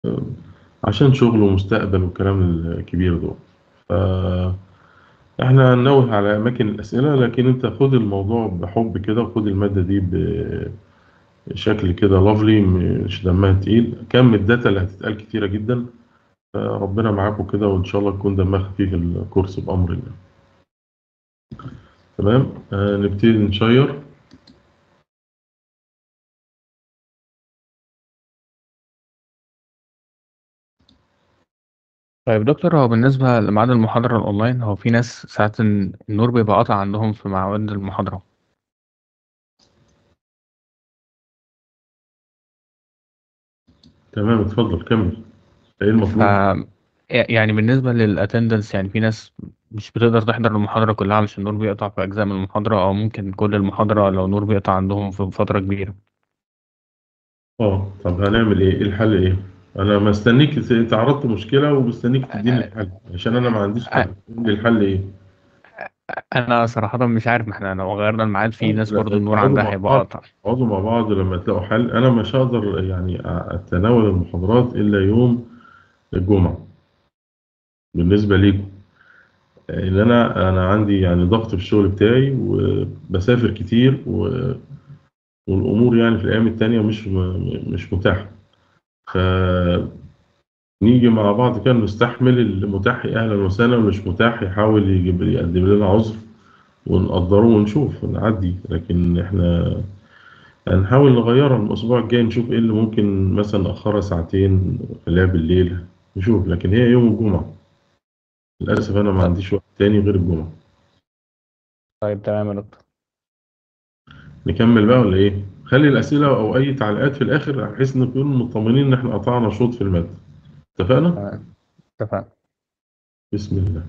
عشان شغل ومستقبل والكلام الكبير ده ف احنا هننوه على اماكن الاسئله لكن انت خد الموضوع بحب كده وخد الماده دي بشكل كده لافلي مش دمها تقيل كم الداتا اللي هتتقال كتيره جدا ربنا معاكم كده وان شاء الله تكون دمها خفيف الكورس بامر الله تمام آه نبتدي نشير طيب دكتور هو بالنسبة لميعاد المحاضرة الأونلاين هو في ناس ساعات إن النور بيبقى قاطع عندهم في ميعاد المحاضرة تمام اتفضل كمل ايه ف المطلوب يعني بالنسبة للأتندنس يعني في ناس مش بتقدر تحضر المحاضرة كلها عشان النور بيقطع في أجزاء من المحاضرة أو ممكن كل المحاضرة لو النور بيقطع عندهم في فترة كبيرة اه طب هنعمل ايه ايه الحل ايه انا مستنيك ت- انت عرضت مشكله ومستنيك تديني الحل عشان انا ما عنديش حل قول لي الحل ايه أنا صراحة مش عارف ما احنا لو غيرنا الميعاد في ناس لا، برضو النور اقعدوا عندها مع هيبقى بعض قاطع اقعدوا مع بعض لما تلاقوا حل انا مش هقدر يعني اتناول المحاضرات الا يوم الجمعه بالنسبه ليكم لان انا انا عندي يعني ضغط في الشغل بتاعي وبسافر كتير و... والامور يعني في الايام التانية مش م- مش متاحه فنيجي مع بعض كده نستحمل المتاح اهلا وسهلا واللي مش متاح يحاول يجيب يقدم لنا عذر ونقدره ونشوف ونعدي لكن احنا هنحاول نغيرها من الاسبوع الجاي نشوف ايه اللي ممكن مثلا نأخرها ساعتين خليها بالليل نشوف لكن هي يوم الجمعة للأسف أنا ما عنديش وقت تاني غير الجمعة طيب تمام يا دكتور نكمل بقى ولا ايه؟ خلي الأسئلة أو أي تعليقات في الآخر بحيث نكون مطمنين إن احنا قطعنا شوط في المادة اتفقنا؟ تمام اتفقنا بسم الله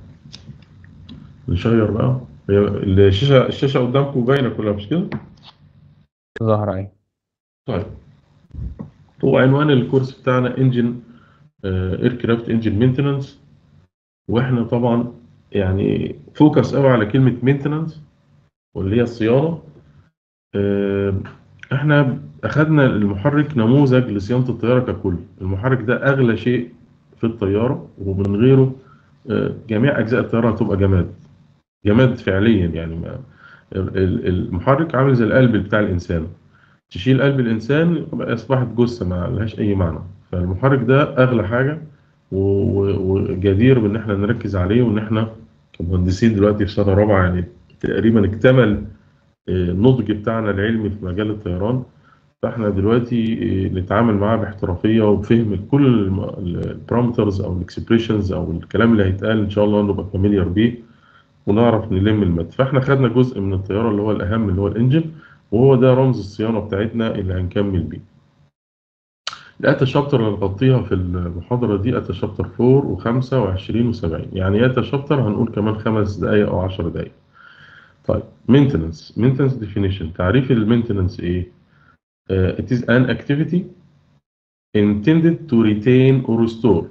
نشير بقى هي الشاشة الشاشة قدامكم باينة كلها مش كده؟ ظهر أهي طيب هو عنوان الكورس بتاعنا انجن ايركرافت انجن مينتنانس واحنا طبعا يعني فوكس قوي على كلمه مينتنانس واللي هي الصيانه آه، احنا اخذنا المحرك نموذج لصيانه الطياره ككل المحرك ده اغلى شيء في الطياره ومن غيره آه، جميع اجزاء الطياره هتبقى جماد جماد فعليا يعني ما ال- ال- المحرك عامل زي القلب بتاع الانسان تشيل قلب الانسان يبقى اصبحت جثه ما لهاش اي معنى فالمحرك ده اغلى حاجه و- و- وجدير بان احنا نركز عليه وان احنا كمهندسين دلوقتي في سنه رابعه يعني تقريبا اكتمل آه، النضج بتاعنا العلمي في مجال الطيران فاحنا دلوقتي آه، نتعامل معاه باحترافيه وبفهم كل البارامترز او الاكسبريشنز او الكلام اللي هيتقال ان شاء الله نبقى فاميليار بيه ونعرف نلم المد فاحنا خدنا جزء من الطياره اللي هو الاهم اللي هو الانجن وهو ده رمز الصيانه بتاعتنا اللي هنكمل بيه الأتا شابتر اللي هنغطيها في المحاضرة دي أتا شابتر 4 و5 و20 و70 يعني أتا شابتر هنقول كمان خمس دقايق أو 10 دقايق طيب maintenance maintenance definition تعريف المينتننس إيه؟ Uh, it is an activity intended to retain or restore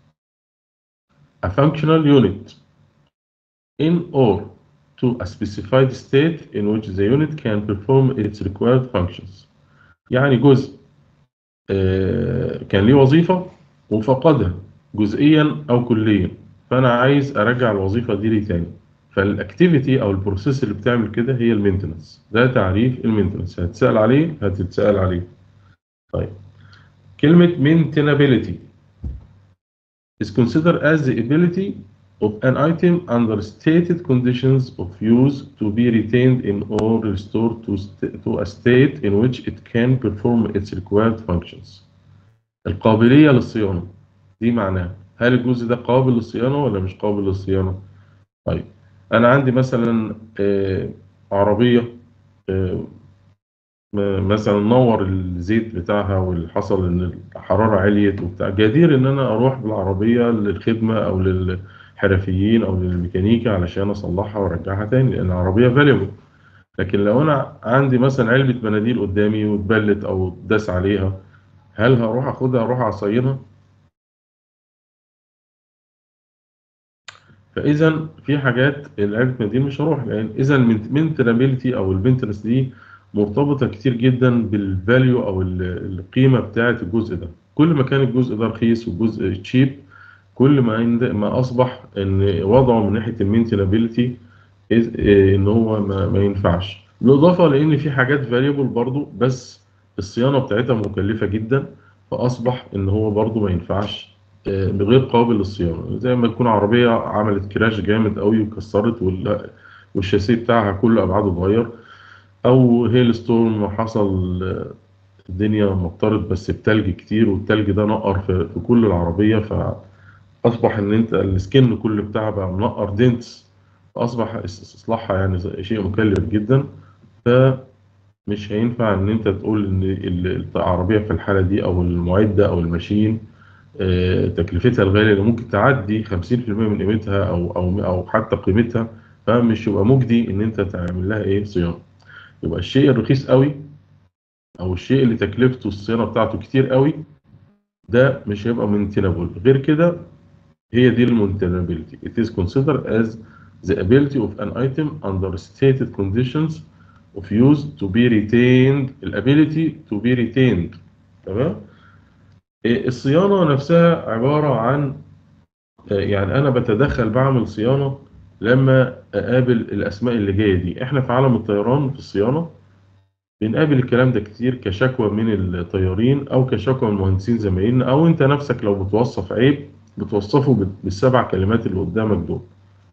a functional unit in or to a specified state in which the unit can perform its required functions يعني جزء آه، كان ليه وظيفة وفقدها جزئيا أو كليا فأنا عايز أرجع الوظيفة دي لي تاني فالاكتيفيتي أو البروسيس اللي بتعمل كده هي المينتنس ده تعريف المينتنس هتسأل عليه هتتسأل عليه طيب كلمة maintainability is considered as the ability of an item under stated conditions of use to be retained in or restored to, st- to a state in which it can perform its required functions. القابلية للصيانة دي معناها هل الجزء ده قابل للصيانة ولا مش قابل للصيانة؟ طيب أنا عندي مثلا آه، عربية آه، م- مثلا نور الزيت بتاعها واللي حصل ان الحراره عليت وبتاع جدير ان انا اروح بالعربيه للخدمه او للحرفيين او للميكانيكا علشان اصلحها وارجعها تاني لان العربيه فاليبل لكن لو انا عندي مثلا علبه مناديل قدامي واتبلت او داس عليها هل هروح اخدها اروح اصينها فاذا في حاجات علبه مناديل مش هروح لان اذا المينتنابيلتي او المينتنس دي مرتبطه كتير جدا بالفاليو او ال- القيمه بتاعه الجزء ده كل ما كان الجزء ده رخيص والجزء تشيب كل ما عند ما اصبح ان وضعه من ناحيه المينتينابيلتي ان هو ما, ما ينفعش بالاضافه لان في حاجات فاريبل برضو بس الصيانه بتاعتها مكلفه جدا فاصبح ان هو برضو ما ينفعش آه، غير قابل للصيانه زي ما تكون عربيه عملت كراش جامد قوي وكسرت وال- والشاسيه بتاعها كله ابعاده اتغير او هيل ستورم حصل آه، الدنيا مطرت بس بتلج كتير والتلج ده نقر في, في كل العربيه فاصبح ان انت السكن كله بتاعها بقى منقر دينتس فاصبح اصلاحها يعني زي- شيء مكلف جدا فمش هينفع ان انت تقول ان ال- العربيه في الحاله دي او المعده او الماشين آه، تكلفتها الغاليه اللي ممكن تعدي 50% من قيمتها او او او حتى قيمتها فمش يبقى مجدي ان انت تعمل لها ايه صيانه يبقى الشيء الرخيص قوي او الشيء اللي تكلفته الصيانه بتاعته كتير قوي ده مش هيبقى مينتينابل غير كده هي دي المونتينابيلتي it is considered as the ability of an item under stated conditions of use to be retained الability to be retained تمام إيه، الصيانة نفسها عبارة عن آه، يعني أنا بتدخل بعمل صيانة لما أقابل الأسماء اللي جاية دي إحنا في عالم الطيران في الصيانة بنقابل الكلام ده كتير كشكوى من الطيارين أو كشكوى من المهندسين زمايلنا أو أنت نفسك لو بتوصف عيب بتوصفه بال- بالسبع كلمات اللي قدامك دول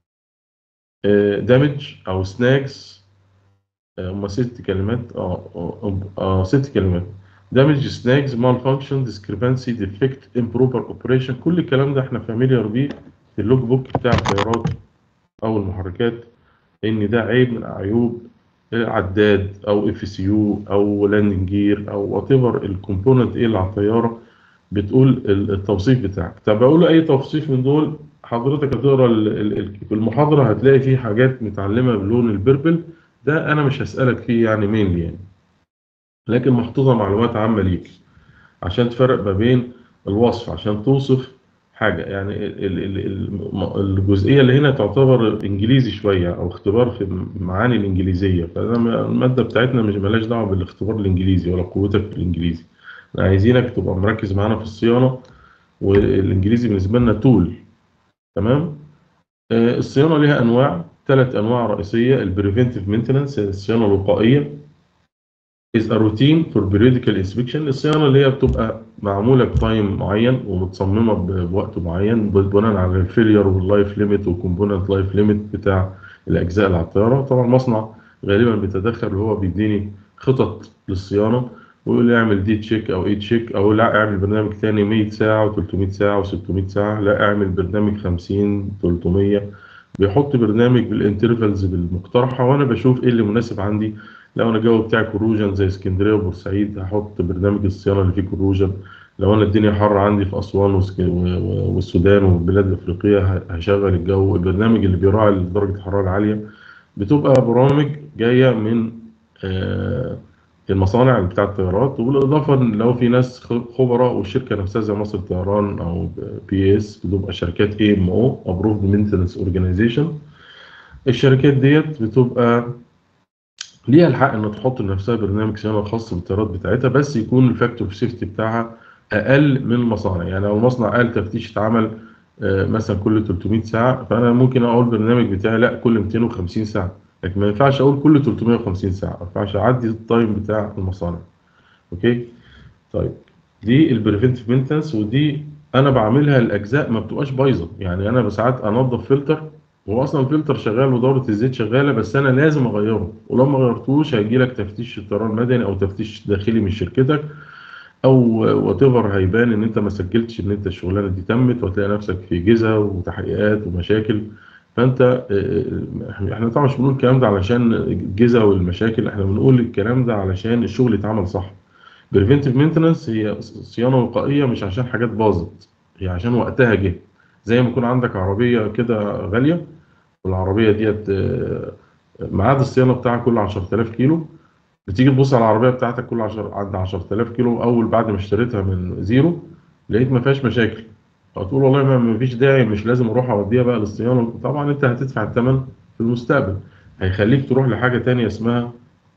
دامج أو سناكس هما ست كلمات اه اه آه، ست كلمات damage snags malfunction discrepancy defect improper operation كل الكلام ده احنا فاميليار بيه في اللوج بوك بتاع الطيارات او المحركات ان ده عيب من عيوب العداد او اف سي يو او لاندنج جير او وات ايفر الكومبوننت ايه اللي على الطياره بتقول ال- التوصيف بتاعك طب اقول له اي توصيف من دول حضرتك هتقرا ال- ال- ال- في المحاضره هتلاقي فيه حاجات متعلمه بلون البربل ده انا مش هسالك فيه يعني مين يعني لكن محطوطه معلومات عامه ليك عشان تفرق ما بين الوصف عشان توصف حاجه يعني ال- ال- ال- الم- الجزئيه اللي هنا تعتبر انجليزي شويه او اختبار في معاني الانجليزيه فده م- الماده بتاعتنا مش مالهاش دعوه بالاختبار الانجليزي ولا قوتك في الانجليزي احنا عايزينك تبقى مركز معانا في الصيانه والانجليزي بالنسبه لنا تول تمام آه، الصيانه ليها انواع ثلاث انواع رئيسيه البريفنتيف مينتنانس الصيانه الوقائيه is a routine for periodical inspection الصيانة اللي هي بتبقى معمولة بتايم معين ومتصممة ب- بوقت معين بناء على الفيلير واللايف ليميت والكومبوننت لايف ليميت بتاع الأجزاء اللي على الطيارة طبعا المصنع غالبا بيتدخل وهو بيديني خطط للصيانة ويقول لي اعمل دي تشيك او اي تشيك او لا اعمل برنامج تاني 100 ساعة و300 ساعة و600 ساعة لا اعمل برنامج 50 300 بيحط برنامج بالانترفلز المقترحة وانا بشوف ايه اللي مناسب عندي لو انا الجو بتاعي كروجن زي اسكندريه وبورسعيد هحط برنامج الصيانه اللي فيه كروجن لو انا الدنيا حر عندي في اسوان وسك- و- و- والسودان والبلاد الافريقيه ه- هشغل الجو البرنامج اللي بيراعي درجه الحراره العاليه بتبقى برامج جايه من آه، المصانع بتاعه الطيارات وبالاضافه إن لو في ناس خ- خبراء والشركه نفسها زي مصر الطيران او بي اس بتبقى شركات اي ام او ابروفد مينتنس اورجانيزيشن الشركات ديت بتبقى ليها الحق ان تحط لنفسها برنامج صيانه خاص بالطيارات بتاعتها بس يكون الفاكتور اوف سيفتي بتاعها اقل من المصانع يعني لو المصنع قال تفتيش اتعمل آه، مثلا كل 300 ساعه فانا ممكن اقول البرنامج بتاعي لا كل 250 ساعه لكن ما ينفعش اقول كل 350 ساعه ما ينفعش اعدي التايم بتاع المصانع اوكي طيب دي البريفنتيف مينتنس ودي انا بعملها الاجزاء ما بتبقاش بايظه يعني انا ساعات انظف فلتر هو اصلا الفلتر شغال ودوره الزيت شغاله بس انا لازم اغيره ولو ما غيرتوش هيجي لك تفتيش طيران مدني او تفتيش داخلي من شركتك او وات ايفر هيبان ان انت ما سجلتش ان انت الشغلانه دي تمت وهتلاقي نفسك في جزا وتحقيقات ومشاكل فانت آه، آه، احنا طبعا مش بنقول الكلام ده علشان الجزا والمشاكل احنا بنقول الكلام ده علشان الشغل يتعمل صح بريفنتيف مينتنس هي صيانه وقائيه مش عشان حاجات باظت هي عشان وقتها جه زي ما يكون عندك عربيه كده غاليه والعربيه ديت آه، ميعاد الصيانه بتاعها كل 10000 كيلو بتيجي تبص على العربيه بتاعتك كل 10 عند 10000 كيلو اول بعد ما اشتريتها من زيرو لقيت ما فيهاش مشاكل هتقول والله ما ما فيش داعي مش لازم اروح اوديها بقى للصيانه طبعا انت هتدفع الثمن في المستقبل هيخليك تروح لحاجه تانية اسمها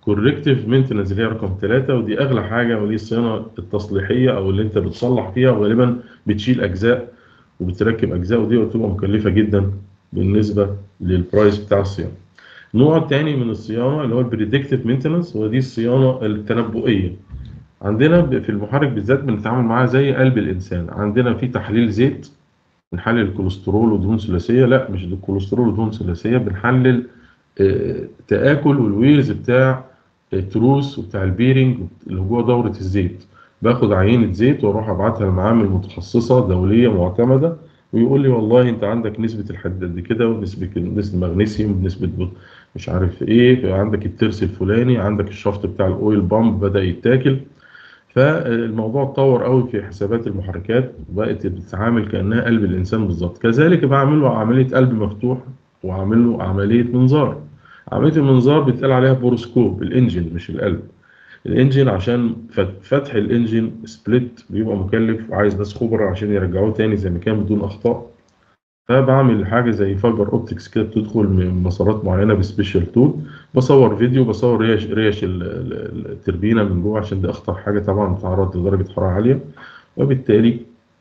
كوركتيف مينتنس اللي هي رقم ثلاثة ودي أغلى حاجة ودي الصيانة التصليحية أو اللي أنت بتصلح فيها وغالبا بتشيل أجزاء وبتركب أجزاء ودي بتبقى مكلفة جدا بالنسبة للبرايس بتاع الصيانة. النوع الثاني من الصيانة اللي هو البريدكتيف مينتنس ودي الصيانة التنبؤية. عندنا ب- في المحرك بالذات بنتعامل معاه زي قلب الإنسان، عندنا في تحليل زيت بنحلل الكوليسترول ودهون ثلاثية، لا مش الكوليسترول ودهون ثلاثية بنحلل آه، تآكل والويرز بتاع التروس وبتاع البيرنج اللي جوه دورة الزيت باخد عينة زيت واروح ابعتها لمعامل متخصصة دولية معتمدة ويقول لي والله انت عندك نسبة الحديد قد كده ونسبة نسبة مغنيسيوم نسبة ب- مش عارف ايه عندك الترس الفلاني عندك الشفط بتاع الاويل بامب بدأ يتاكل فالموضوع اتطور قوي في حسابات المحركات وبقت بتتعامل كانها قلب الانسان بالظبط كذلك بعمل له عمليه قلب مفتوح واعمل له عمليه منظار عمليه المنظار بيتقال عليها بوروسكوب الانجن مش القلب الانجن عشان فت- فتح الانجن سبليت بيبقى مكلف وعايز ناس خبراء عشان يرجعوه تاني زي ما كان بدون اخطاء فبعمل حاجه زي فايبر اوبتكس كده بتدخل من مسارات معينه بسبيشال تول بصور فيديو بصور ريش ريش ال- ال- التربينه من جوه عشان دي اخطر حاجه طبعا بتتعرض لدرجه حراره عاليه وبالتالي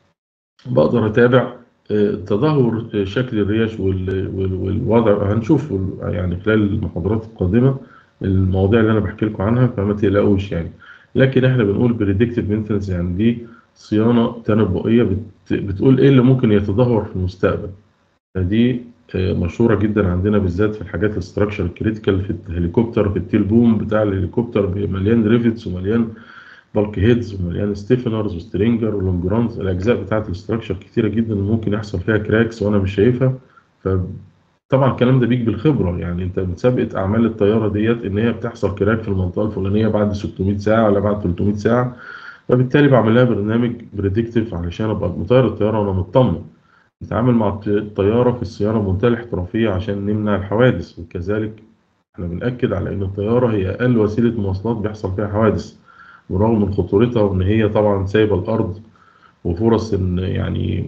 بقدر اتابع آه، تدهور آه، شكل الريش وال- وال- والوضع هنشوف ال- يعني خلال المحاضرات القادمه المواضيع اللي انا بحكي لكم عنها فما تقلقوش يعني لكن احنا بنقول بريدكتيف مينتنس يعني دي صيانه تنبؤيه بت- بتقول ايه اللي ممكن يتدهور في المستقبل فدي آه، مشهوره جدا عندنا بالذات في الحاجات الاستراكشر كريتيكال في الهليكوبتر في التيل بوم بتاع الهليكوبتر مليان ريفتس ومليان بالك هيدز ومليان ستيفنرز وسترينجر ولونجرانز الاجزاء بتاعت الاستراكشر كتيره جدا ممكن يحصل فيها كراكس وانا مش شايفها فطبعا الكلام ده بيجي بالخبره يعني انت بتسابقه اعمال الطياره ديت ان هي بتحصل كراك في المنطقه الفلانيه بعد 600 ساعه ولا بعد 300 ساعه فبالتالي بعمل لها برنامج بريدكتيف علشان ابقى مطير الطياره وانا مطمن نتعامل مع الط- الطياره في الصيانه بمنتهى الاحترافيه عشان نمنع الحوادث وكذلك احنا بنأكد على ان الطياره هي اقل وسيله مواصلات بيحصل فيها حوادث بالرغم من خطورتها وان هي طبعا سايبه الارض وفرص ان يعني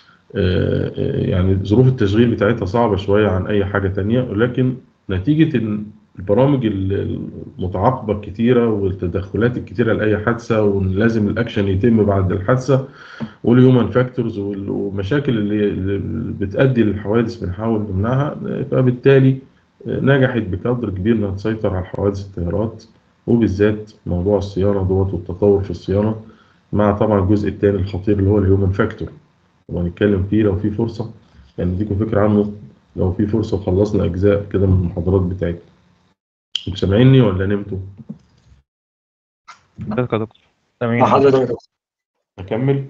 آه، آه، يعني ظروف التشغيل بتاعتها صعبه شويه عن اي حاجه تانية ولكن نتيجه ان البرامج ال- المتعاقبه الكتيره والتدخلات الكتيره لاي حادثه وان لازم الاكشن يتم بعد الحادثه والهيومن فاكتورز والمشاكل اللي اللي بتؤدي للحوادث بنحاول نمنعها فبالتالي نجحت بقدر كبير انها تسيطر على حوادث الطيارات وبالذات موضوع الصيانه دوت والتطور في الصيانه مع طبعا الجزء الثاني الخطير اللي هو الهيومن فاكتور وهنتكلم فيه لو في فرصه يعني اديكم فكره عنه لو في فرصه وخلصنا اجزاء كده من المحاضرات بتاعتنا انتوا سامعيني ولا نمتوا؟ حضرتك يا دكتور مع تمام حضرتك يا دكتور اكمل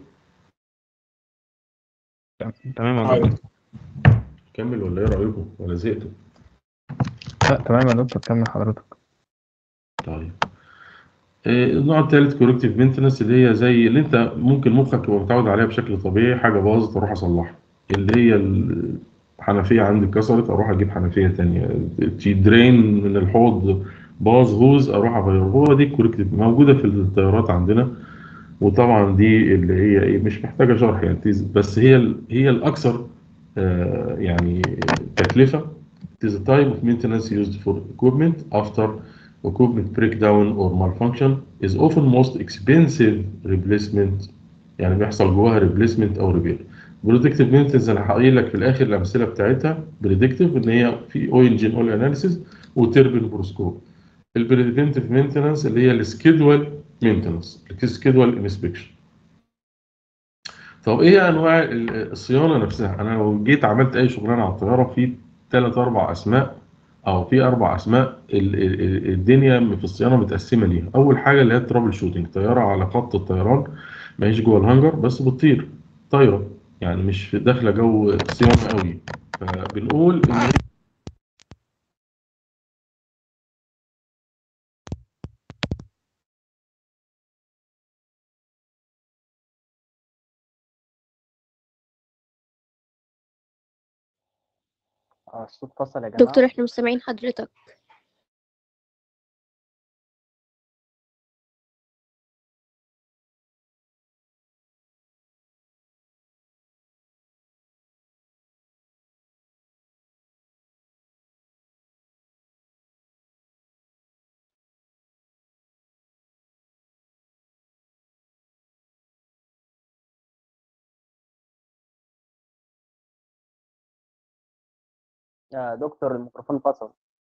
تمام يا أيوة. دكتور اكمل ولا ايه رايكم ولا زهقتوا؟ لا تمام يا دكتور كمل حضرتك طيب آه، النوع الثالث كوركتيف مينتنس اللي هي زي اللي انت ممكن مخك يبقى متعود عليها بشكل طبيعي حاجه باظت اروح اصلحها اللي هي الحنفيه عندي اتكسرت اروح اجيب حنفيه ثانيه درين من الحوض باظ هوز اروح اغيره هو دي الكوركتيف موجوده في الطيارات عندنا وطبعا دي اللي هي ايه مش محتاجه شرح يعني تيز- بس هي ال- هي الاكثر آه، يعني تكلفه It is a type of maintenance used for equipment after equipment breakdown or malfunction is often most expensive replacement يعني بيحصل جواها replacement او repair. Predictive maintenance انا هقول لك في الاخر الامثله بتاعتها predictive ان هي في oil engine oil analysis وتربين بروسكوب. البريدكتيف مينتنس اللي هي السكيدول مينتنس السكيدول انسبكشن طب ايه انواع ال- الصيانه نفسها انا لو جيت عملت اي شغلانه على الطياره في ثلاث اربع اسماء او في اربع اسماء ال- ال- ال- الدنيا في الصيانه متقسمه ليها اول حاجه اللي هي الترابل شوتنج طياره على خط الطيران ما هيش جوه الهانجر بس بتطير طايره يعني مش في- داخله جو صيانه قوي فبنقول ان هي اه الصوت فصل يا جماعة دكتور احنا مش سامعين حضرتك يا دكتور الميكروفون فصل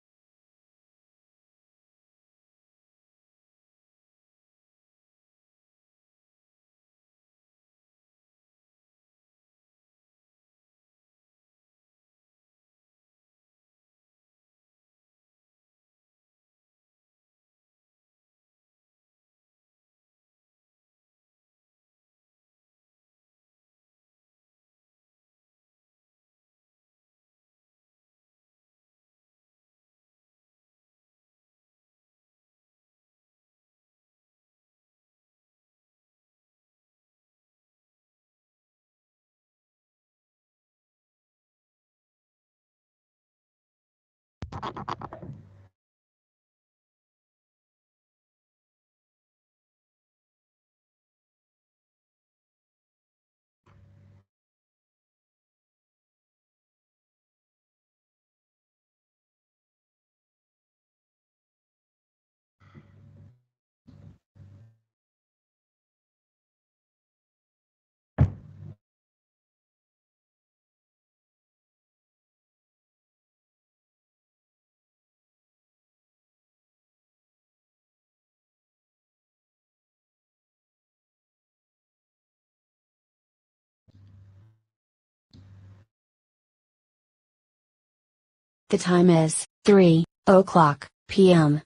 The time is 3 o'clock p.m.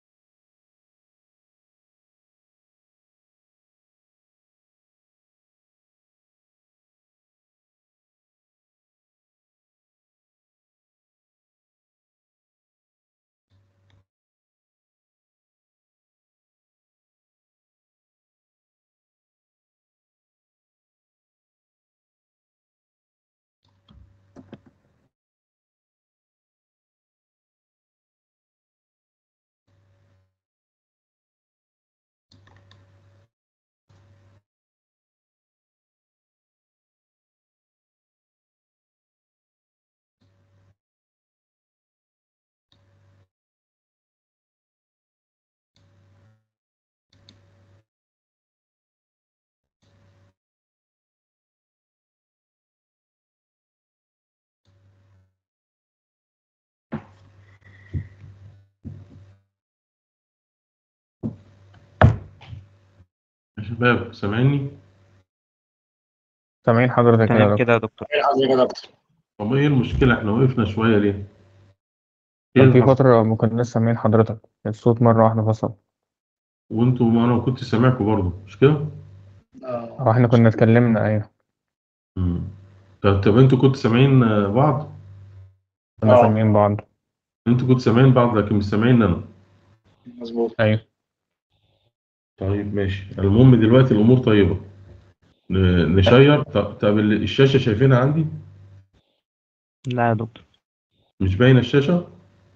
يا شباب سامعني سامعين حضرتك يا تمام دكتور كده يا دكتور حضرتك يا دكتور طب ايه المشكلة احنا وقفنا شوية ليه؟ ايه كان في اللي حصل؟ فترة ما كناش سامعين حضرتك الصوت مرة واحدة فصل وانتوا ما انا كنت سامعكم برضه مش كده؟ أو احنا كنا اتكلمنا أيوه مم. طب طب انتوا كنتوا سامعين آه، بعض؟ كنا آه. سامعين بعض انتوا كنتوا سامعين بعض لكن مش سامعين انا مظبوط أيوه طيب ماشي المهم دلوقتي الامور طيبة ن- نشير طب, طب ال- الشاشة شايفينها عندي؟ لا يا دكتور مش باينة الشاشة؟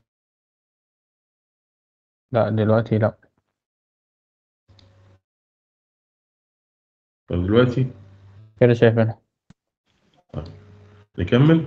لا دلوقتي لا طب دلوقتي كده شايفينها نكمل؟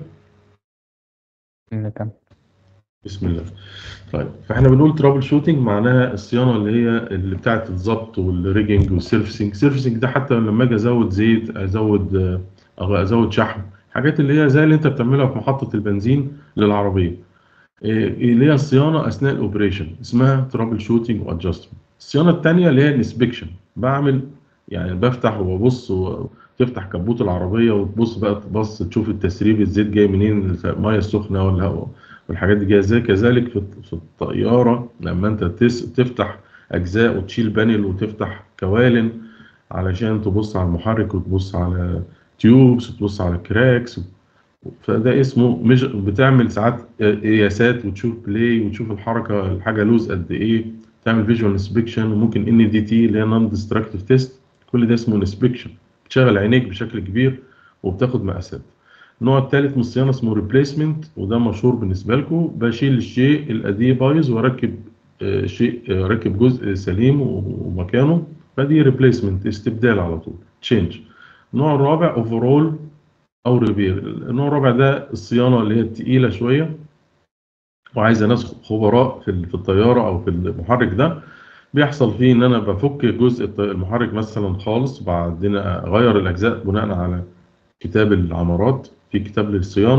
نكمل بسم الله طيب فاحنا بنقول ترابل شوتنج معناها الصيانه اللي هي اللي بتاعت الضبط والريجنج والسيرفسنج سيرفسنج ده حتى لما اجي ازود زيت ازود آه، أو ازود شحم حاجات اللي هي زي اللي انت بتعملها في محطه البنزين للعربيه إيه اللي هي الصيانه اثناء الاوبريشن اسمها ترابل شوتنج وادجستمنت الصيانه الثانيه اللي هي الانسبكشن بعمل يعني بفتح وببص وتفتح كبوت العربيه وتبص بقى تبص تشوف التسريب الزيت جاي منين الميه السخنه ولا والحاجات دي جايه ازاي كذلك في في الطياره لما انت تس- تفتح اجزاء وتشيل بانل وتفتح كوالن علشان تبص على المحرك وتبص على تيوبس وتبص على كراكس فده اسمه مش بتعمل ساعات قياسات وتشوف بلاي وتشوف الحركه الحاجه لوز قد ايه تعمل فيجوال انسبكشن وممكن ان دي تي اللي هي نون ديستراكتيف تيست كل ده اسمه انسبكشن بتشغل عينيك بشكل كبير وبتاخد مقاسات النوع الثالث من الصيانه اسمه ريبليسمنت وده مشهور بالنسبه لكم بشيل الشيء القديم بايظ واركب آه، شيء آه، راكب جزء سليم ومكانه فدي ريبليسمنت استبدال على طول تشينج النوع الرابع اوفرول او ريبير النوع الرابع ده الصيانه اللي هي التقيله شويه وعايزه ناس خبراء في ال- في الطياره او في المحرك ده بيحصل فيه ان انا بفك جزء الط- المحرك مثلا خالص وبعدين اغير الاجزاء بناء على كتاب العمارات في كتاب للصيانه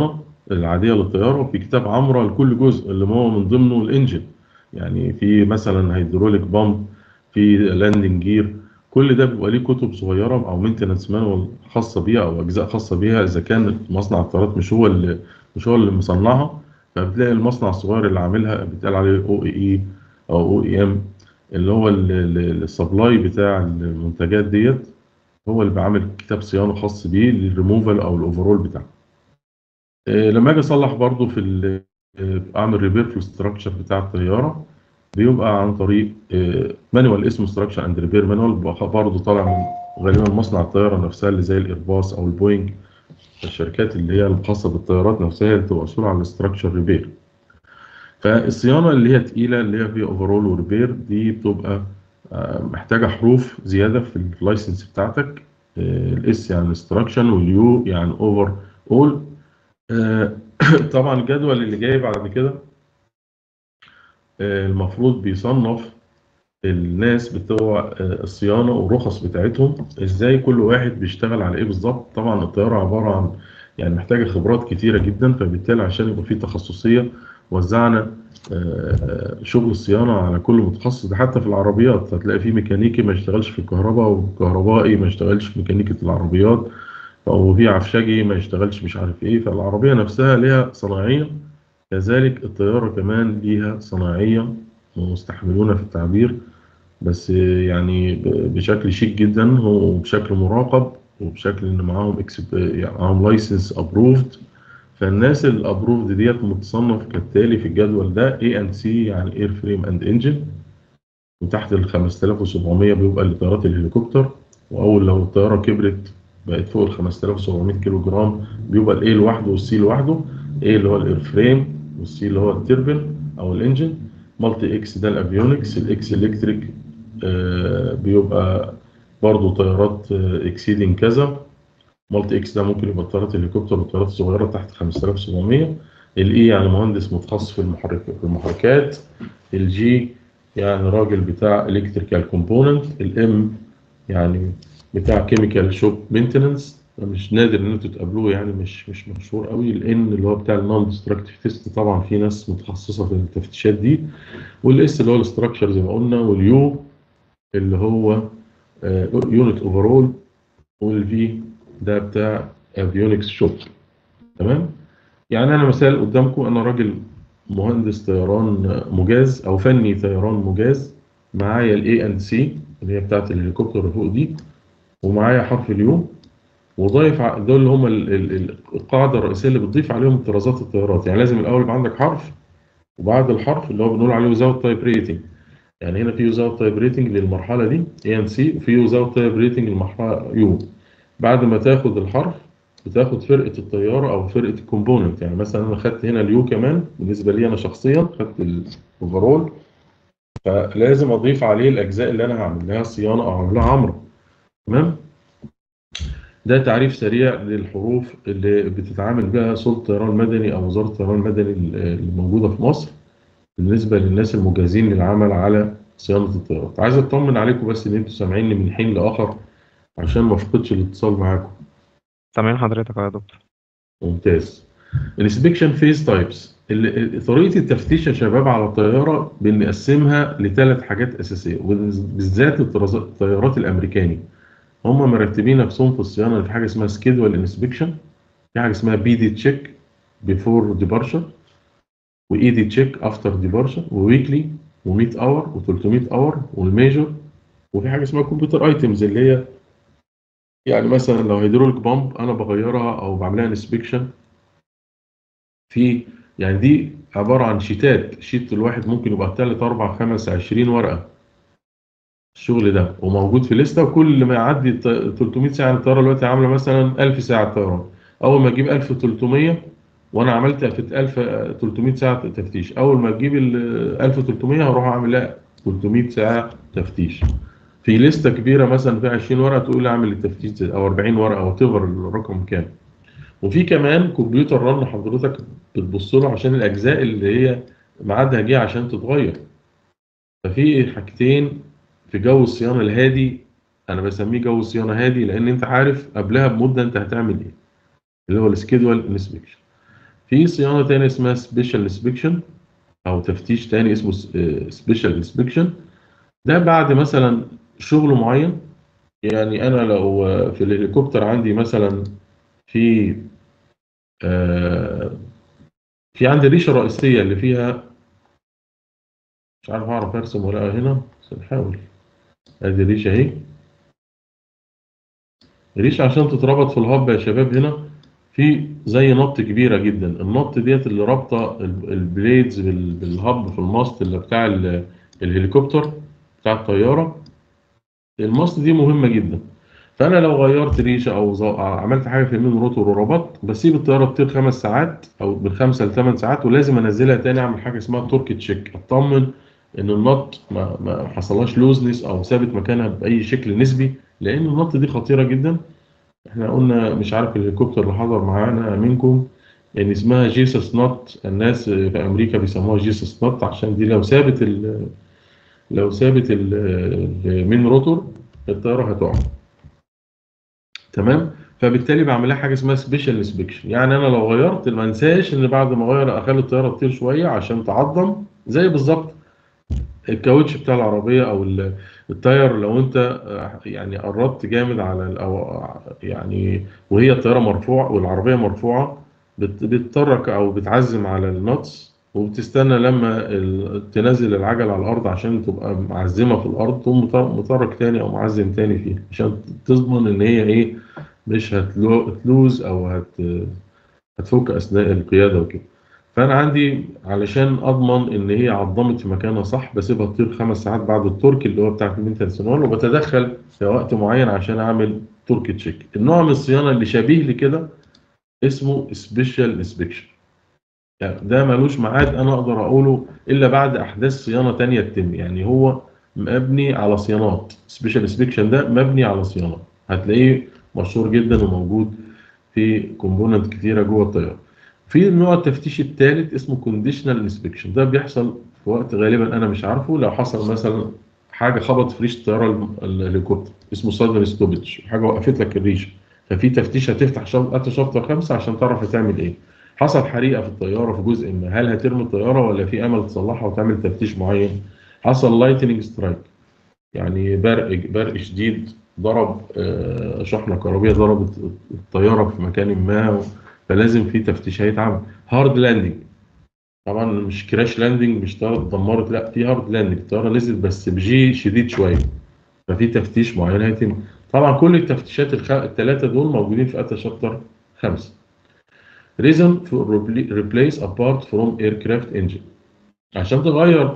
العاديه للطياره وفي كتاب عمره لكل جزء اللي هو من ضمنه الانجن يعني في مثلا هيدروليك بامب في لاندنج جير كل ده بيبقى ليه كتب صغيره او مينتنس مانوال خاصه بيها او اجزاء خاصه بيها اذا كان مصنع الطيارات مش هو اللي مش هو اللي مصنعها فبتلاقي المصنع الصغير اللي عاملها بيتقال عليه او اي اي او او اي ام اللي هو السبلاي بتاع المنتجات ديت هو اللي بيعمل كتاب صيانه خاص بيه للريموفال او الاوفرول بتاعه إيه، لما اجي اصلح برضو في ال- إيه، اعمل ريبير في الاستراكشر بتاع الطياره بيبقى عن طريق مانوال اسمه ستراكشر اند ريبير مانوال بيبقى برضه طالع من غالبا مصنع الطياره نفسها اللي زي الايرباص او البوينج الشركات اللي هي الخاصه بالطيارات نفسها هي اللي بتبقى مسؤوله عن الاستراكشر ريبير فالصيانه اللي هي تقيله اللي هي فيها اوفرول وريبير دي بتبقى آه، محتاجه حروف زياده في اللايسنس بتاعتك الاس يعني انستراكشن واليو يعني اوفر اول طبعا الجدول اللي جاي بعد كده آه، المفروض بيصنف الناس بتوع آه، الصيانه والرخص بتاعتهم ازاي كل واحد بيشتغل على ايه بالظبط طبعا الطياره عباره عن يعني محتاجه خبرات كتيره جدا فبالتالي عشان يبقى في تخصصيه وزعنا آه، آه، شغل الصيانه على كل متخصص ده حتى في العربيات هتلاقي في ميكانيكي ما يشتغلش في الكهرباء وكهربائي ما يشتغلش في ميكانيكه العربيات او في عفشجي ما يشتغلش مش عارف ايه فالعربيه نفسها ليها صناعيه كذلك الطياره كمان ليها صناعيه ومستحملون في التعبير بس يعني ب- بشكل شيك جدا وبشكل مراقب وبشكل ان معاهم اكسب يعني معاهم لايسنس ابروفد فالناس الابروفد ديت متصنف كالتالي في الجدول ده اي اند سي يعني اير فريم اند انجن وتحت ال 5700 بيبقى لطيارات الهليكوبتر واول لو الطياره كبرت بقت فوق ال 5700 كيلو جرام بيبقى الاي لوحده والسي لوحده ايه اللي هو الاير فريم والسي اللي هو التربن او الانجن مالتي اكس ده الافيونكس الاكس الكتريك آه، بيبقى برضه طيارات اكسيدنج كذا مالتي اكس ده ممكن يبقى طيارات هليكوبتر والطيارات الصغيره تحت 5700 الاي يعني مهندس متخصص في المحرك في المحركات الجي يعني راجل بتاع الكتريكال كومبوننت الام يعني بتاع كيميكال شوب مينتننس مش نادر ان انتوا تقابلوه يعني مش مش مشهور قوي الان اللي هو بتاع النون ديستركتيف تيست طبعا في ناس متخصصه في التفتيشات دي والاس اللي هو الاستراكشر زي ما قلنا واليو اللي هو يونت اوفرول والفي ده بتاع افيونكس شوب تمام يعني انا مثال قدامكم انا راجل مهندس طيران مجاز او فني طيران مجاز معايا الاي اند سي اللي هي بتاعت الهليكوبتر اللي فوق دي ومعايا حرف اليو وضايف ع- دول اللي هم ال- ال- ال- القاعده الرئيسيه اللي بتضيف عليهم طرازات الطيارات يعني لازم الاول يبقى عندك حرف وبعد الحرف اللي هو بنقول عليه وزاوت تايب ريتنج يعني هنا في وزاوت تايب ريتنج للمرحله دي اي ان سي وفي وزاوت تايب ريتنج للمرحله يو بعد ما تاخد الحرف بتاخد فرقه الطياره او فرقه الكومبوننت يعني مثلا انا خدت هنا اليو كمان بالنسبه لي انا شخصيا خدت الاوفرول فلازم اضيف عليه الاجزاء اللي انا هعمل لها صيانه او هعمل لها عمره تمام ده تعريف سريع للحروف اللي بتتعامل بها سلطه الطيران المدني او وزاره الطيران المدني اللي موجوده في مصر بالنسبه للناس المجازين للعمل على صيانه الطيارات عايز اطمن عليكم بس ان انتوا سامعيني من حين لاخر عشان ما افقدش الاتصال معاكم سامعين حضرتك يا دكتور ممتاز الانسبكشن فيز تايبس طريقه التفتيش يا شباب على الطياره بنقسمها لثلاث حاجات اساسيه وبالذات الطراز- الطيارات الامريكاني هم مرتبين نفسهم في الصيانه في حاجه اسمها سكيدول انسبكشن في حاجه اسمها بي دي تشيك بيفور ديبارشر واي دي تشيك افتر ديبارشر وويكلي و100 اور و300 اور والميجر وفي حاجه اسمها كمبيوتر ايتمز اللي هي يعني مثلا لو هيدروليك بامب انا بغيرها او بعملها انسبكشن في يعني دي عباره عن شيتات شيت الواحد ممكن يبقى 3 4 5 20 ورقه الشغل ده وموجود في لسته وكل ما يعدي ت- 300 ساعه الطياره دلوقتي عامله مثلا 1000 ساعه طيران اول ما تجيب 1300 وانا عملت في 1300 ساعه تفتيش اول ما تجيب ال 1300 هروح اعمل لها 300 ساعه تفتيش في لسته كبيره مثلا فيها 20 ورقه تقول لي اعمل التفتيش ده او 40 ورقه او تفر الرقم كام وفي كمان كمبيوتر رن حضرتك بتبص له عشان الاجزاء اللي هي ميعادها جه عشان تتغير ففي حاجتين في جو الصيانه الهادي انا بسميه جو الصيانه هادي لان انت عارف قبلها بمده انت هتعمل ايه اللي هو السكيدول انسبكشن في صيانه تانية اسمها سبيشال انسبكشن او تفتيش تاني اسمه سبيشال انسبكشن ده بعد مثلا شغل معين يعني انا لو آه، في الهليكوبتر عندي مثلا في آه، في عندي ريشه رئيسيه اللي فيها مش عارف اعرف ارسم ولا لأ هنا بس نحاول ادي الريشه اهي الريشه عشان تتربط في الهب يا شباب هنا في زي نط كبيره جدا النط ديت اللي رابطه ال- البليدز بال- بالهب في الماست اللي بتاع ال- الهليكوبتر بتاع الطياره الماست دي مهمه جدا فانا لو غيرت ريشه او ز- عملت حاجه في المين روتور وربطت بسيب الطياره تطير خمس ساعات او من خمسه لثمان ساعات ولازم انزلها تاني اعمل حاجه اسمها تورك تشيك اطمن ان النط ما ما حصلهاش لوزنس او ثابت مكانها باي شكل نسبي لان النط دي خطيره جدا احنا قلنا مش عارف الهليكوبتر اللي حضر معانا منكم ان اسمها جيسس نوت الناس في امريكا بيسموها جيسس نوت عشان دي لو ثابت ال- لو ثابت ال- المين روتور الطياره هتقع تمام فبالتالي بعمل لها حاجه اسمها سبيشال انسبكشن يعني انا لو غيرت ما انساش ان بعد ما اغير اخلي الطياره تطير شويه عشان تعظم زي بالظبط الكاوتش بتاع العربيه او ال- التاير لو انت آه، يعني قربت جامد على ال- او يعني وهي الطياره مرفوع والعربيه مرفوعه بت- بتطرك او بتعزم على النطس وبتستنى لما ال- تنزل العجل على الارض عشان تبقى معزمه في الارض تقوم مطر- مطرك تاني او معزم تاني فيها عشان تضمن ان هي ايه مش هتلو- هتلوز او هت هتفك اثناء القياده وكده فانا عندي علشان اضمن ان هي عضمت في مكانها صح بسيبها تطير خمس ساعات بعد التورك اللي هو بتاع المينتنس وبتدخل في وقت معين عشان اعمل تورك تشيك النوع من الصيانه اللي شبيه لكده اسمه سبيشال انسبكشن يعني ده ملوش ميعاد انا اقدر اقوله الا بعد احداث صيانه تانية تتم يعني هو مبني على صيانات سبيشال انسبكشن ده مبني على صيانات هتلاقيه مشهور جدا وموجود في كومبوننت كتيره جوه الطياره في نوع التفتيش الثالث اسمه كونديشنال انسبكشن ده بيحصل في وقت غالبا انا مش عارفه لو حصل مثلا حاجه خبط في ريشه الطياره الم- الهليكوبتر اسمه سادن ستوبج حاجه وقفت لك الريشه ففي تفتيش هتفتح شفطه شفطه خمسه عشان تعرف هتعمل ايه حصل حريقه في الطياره في جزء ما هل هترمي الطياره ولا في امل تصلحها وتعمل تفتيش معين حصل لايتنينج سترايك يعني برق برق شديد ضرب آه، شحنه كهربيه ضربت الطياره في مكان ما فلازم في تفتيش هيتعمل هارد لاندنج طبعا مش كراش لاندنج مش طياره اتدمرت لا في هارد لاندنج الطياره نزلت بس بجي شديد شويه ففي تفتيش معين هيتم طبعا كل التفتيشات الخ... الثلاثه دول موجودين في اتا شابتر 5 reason for repl- replace a part from aircraft engine عشان تغير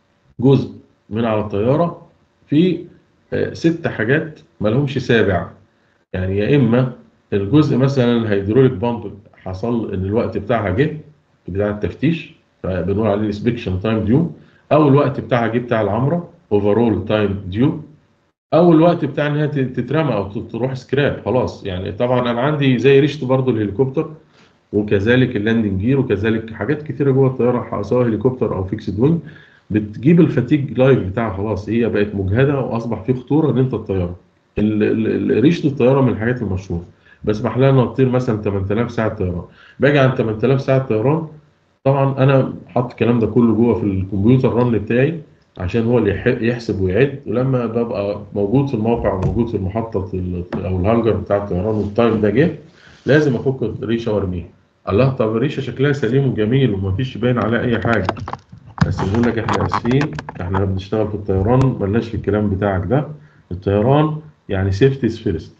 جزء من على الطياره في آه، ست حاجات ما لهمش سابع يعني يا اما الجزء مثلا الهيدروليك بامب حصل ان الوقت بتاعها جه بتاع التفتيش فبنقول عليه الانسبكشن تايم ديو او الوقت بتاعها جه بتاع العمره اوفرول تايم ديو او الوقت بتاع ان هي تترمى او تروح سكراب خلاص يعني طبعا انا عندي زي ريشه برضو الهليكوبتر وكذلك اللاندنج جير وكذلك حاجات كتيره جوه الطياره سواء هليكوبتر او فيكسد وينج بتجيب الفاتيج لايف بتاعها خلاص هي بقت مجهده واصبح في خطوره ان انت الطياره ال- ال- ال- ريشه الطياره من الحاجات المشهوره بسمح لها انها تطير مثلا 8000 ساعه طيران باجي عند 8000 ساعه طيران طبعا انا حاطط الكلام ده كله جوه في الكمبيوتر رن بتاعي عشان هو اللي يح- يحسب ويعد ولما ببقى موجود في الموقع وموجود في المحطه ال- او الهانجر بتاع الطيران والتايم ده جه لازم افك الريشه وارميها الله طب الريشه شكلها سليم وجميل ومفيش باين عليها اي حاجه بس يقول لك احنا اسفين احنا بنشتغل في الطيران ملناش في الكلام بتاعك ده الطيران يعني سيفتي فيرست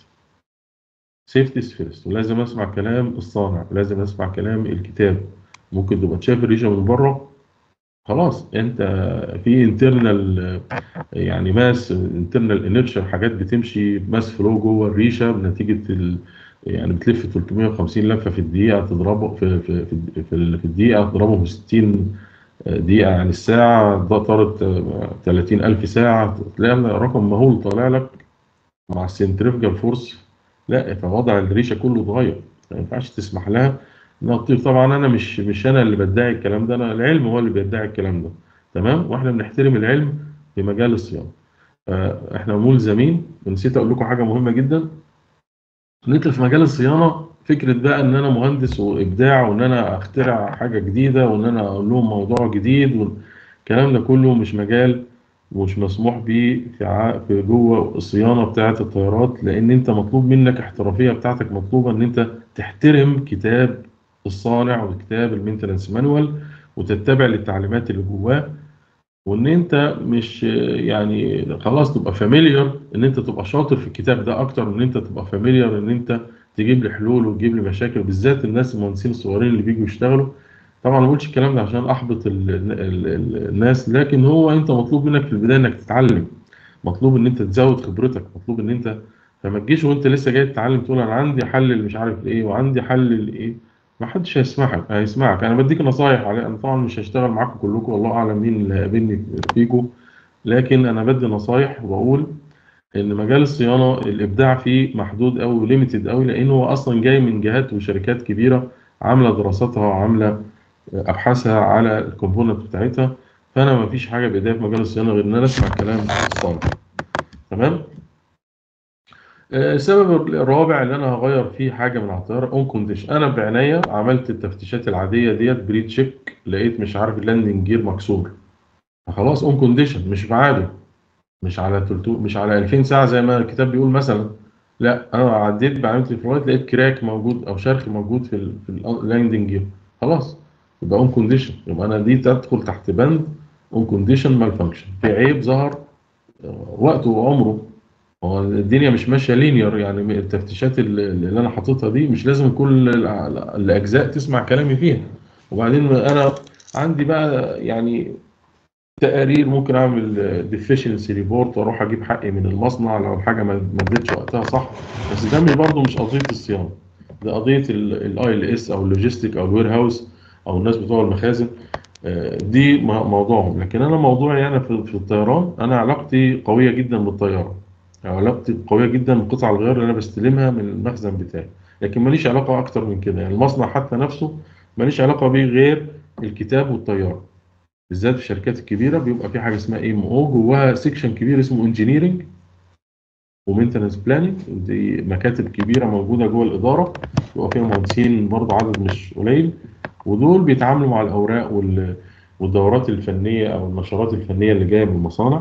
سيفتي فيرست ولازم اسمع كلام الصانع لازم اسمع كلام الكتاب ممكن تبقى شايف الريشه من بره خلاص انت في انترنال يعني ماس انترنال انرشيا حاجات بتمشي ماس فلو جوه الريشه بنتيجه ال يعني بتلف 350 لفه في الدقيقه تضربه في في في, في, في الدقيقه تضربه ب 60 دقيقه يعني الساعه ده طارت 30000 ساعه تلاقي رقم مهول طالع لك مع السنتريفجال فورس لا فوضع الريشه كله اتغير ما ينفعش تسمح لها انها تطير طبعا انا مش مش انا اللي بدعي الكلام ده انا العلم هو اللي بيدعي الكلام ده تمام واحنا بنحترم العلم في مجال الصيانه احنا ملزمين ونسيت اقول لكم حاجه مهمه جدا ان انت في مجال الصيانه فكره بقى ان انا مهندس وابداع وان انا اخترع حاجه جديده وان انا اقول لهم موضوع جديد والكلام ده كله مش مجال مش مسموح بيه في ع- في جوه الصيانه بتاعه الطيارات لان انت مطلوب منك احترافيه بتاعتك مطلوبه ان انت تحترم كتاب الصانع وكتاب المينتنس مانوال وتتبع للتعليمات اللي جواه وان انت مش يعني خلاص تبقى فاميليار ان انت تبقى شاطر في الكتاب ده اكتر من ان انت تبقى فاميليار ان انت تجيب لي حلول وتجيب لي مشاكل بالذات الناس المهندسين الصغيرين اللي بيجوا يشتغلوا طبعا ما بقولش الكلام ده عشان احبط ال ال ال الناس لكن هو انت مطلوب منك في البدايه انك تتعلم مطلوب ان انت تزود خبرتك مطلوب ان انت فما تجيش وانت لسه جاي تتعلم تقول انا عندي حل اللي مش عارف ايه وعندي حل الايه ما حدش هيسمعك هيسمعك انا بديك نصايح على انا طبعا مش هشتغل معاكم كلكم والله اعلم مين اللي هيقابلني فيكم لكن انا بدي نصايح وبقول ان مجال الصيانه الابداع فيه محدود قوي وليميتد قوي لانه هو اصلا جاي من جهات وشركات كبيره عامله دراساتها وعامله ابحاثها على الكومبوننت بتاعتها فانا ما فيش حاجه بايديا في مجال الصيانه غير ان انا اسمع كلام الصانع تمام آه، السبب الرابع اللي انا هغير فيه حاجه من على الطياره اون كونديشن انا بعناية عملت التفتيشات العاديه ديت بري تشيك لقيت مش عارف اللاندنج جير مكسور خلاص اون كونديشن مش بعاده مش على 300 مش على 2000 ساعه زي ما الكتاب بيقول مثلا لا انا عديت بعملت الفلايت لقيت كراك موجود او شرخ موجود في ال في اللاندنج جير خلاص يبقى اون كونديشن يبقى انا دي تدخل تحت بند اون كونديشن مال فانكشن في عيب ظهر آه، وقته وعمره هو الدنيا مش ماشيه لينير يعني التفتيشات اللي اللي انا حاططها دي مش لازم كل الع- الاجزاء تسمع كلامي فيها وبعدين انا عندي بقى يعني تقارير ممكن اعمل ديفيشنسي ريبورت واروح اجيب حقي من المصنع لو الحاجه ما ما ادتش وقتها صح بس ده مش برضه مش قضيه الصيانه ده قضيه الاي ال اس او اللوجيستيك او الوير هاوس او الناس بتوع المخازن آه، دي م- موضوعهم لكن انا موضوعي انا في في الطيران انا علاقتي قويه جدا بالطياره علاقتي قويه جدا بقطع الغيار اللي انا بستلمها من المخزن بتاعي لكن ماليش علاقه اكتر من كده يعني المصنع حتى نفسه ماليش علاقه بيه غير الكتاب والطياره بالذات في الشركات الكبيره بيبقى في حاجه اسمها ام او جواها سيكشن كبير اسمه انجينيرنج ومينتنس بلاننج دي مكاتب كبيره موجوده جوه الاداره بيبقى فيها مهندسين برضه عدد مش قليل ودول بيتعاملوا مع الاوراق وال- والدورات الفنيه او النشرات الفنيه اللي جايه من المصانع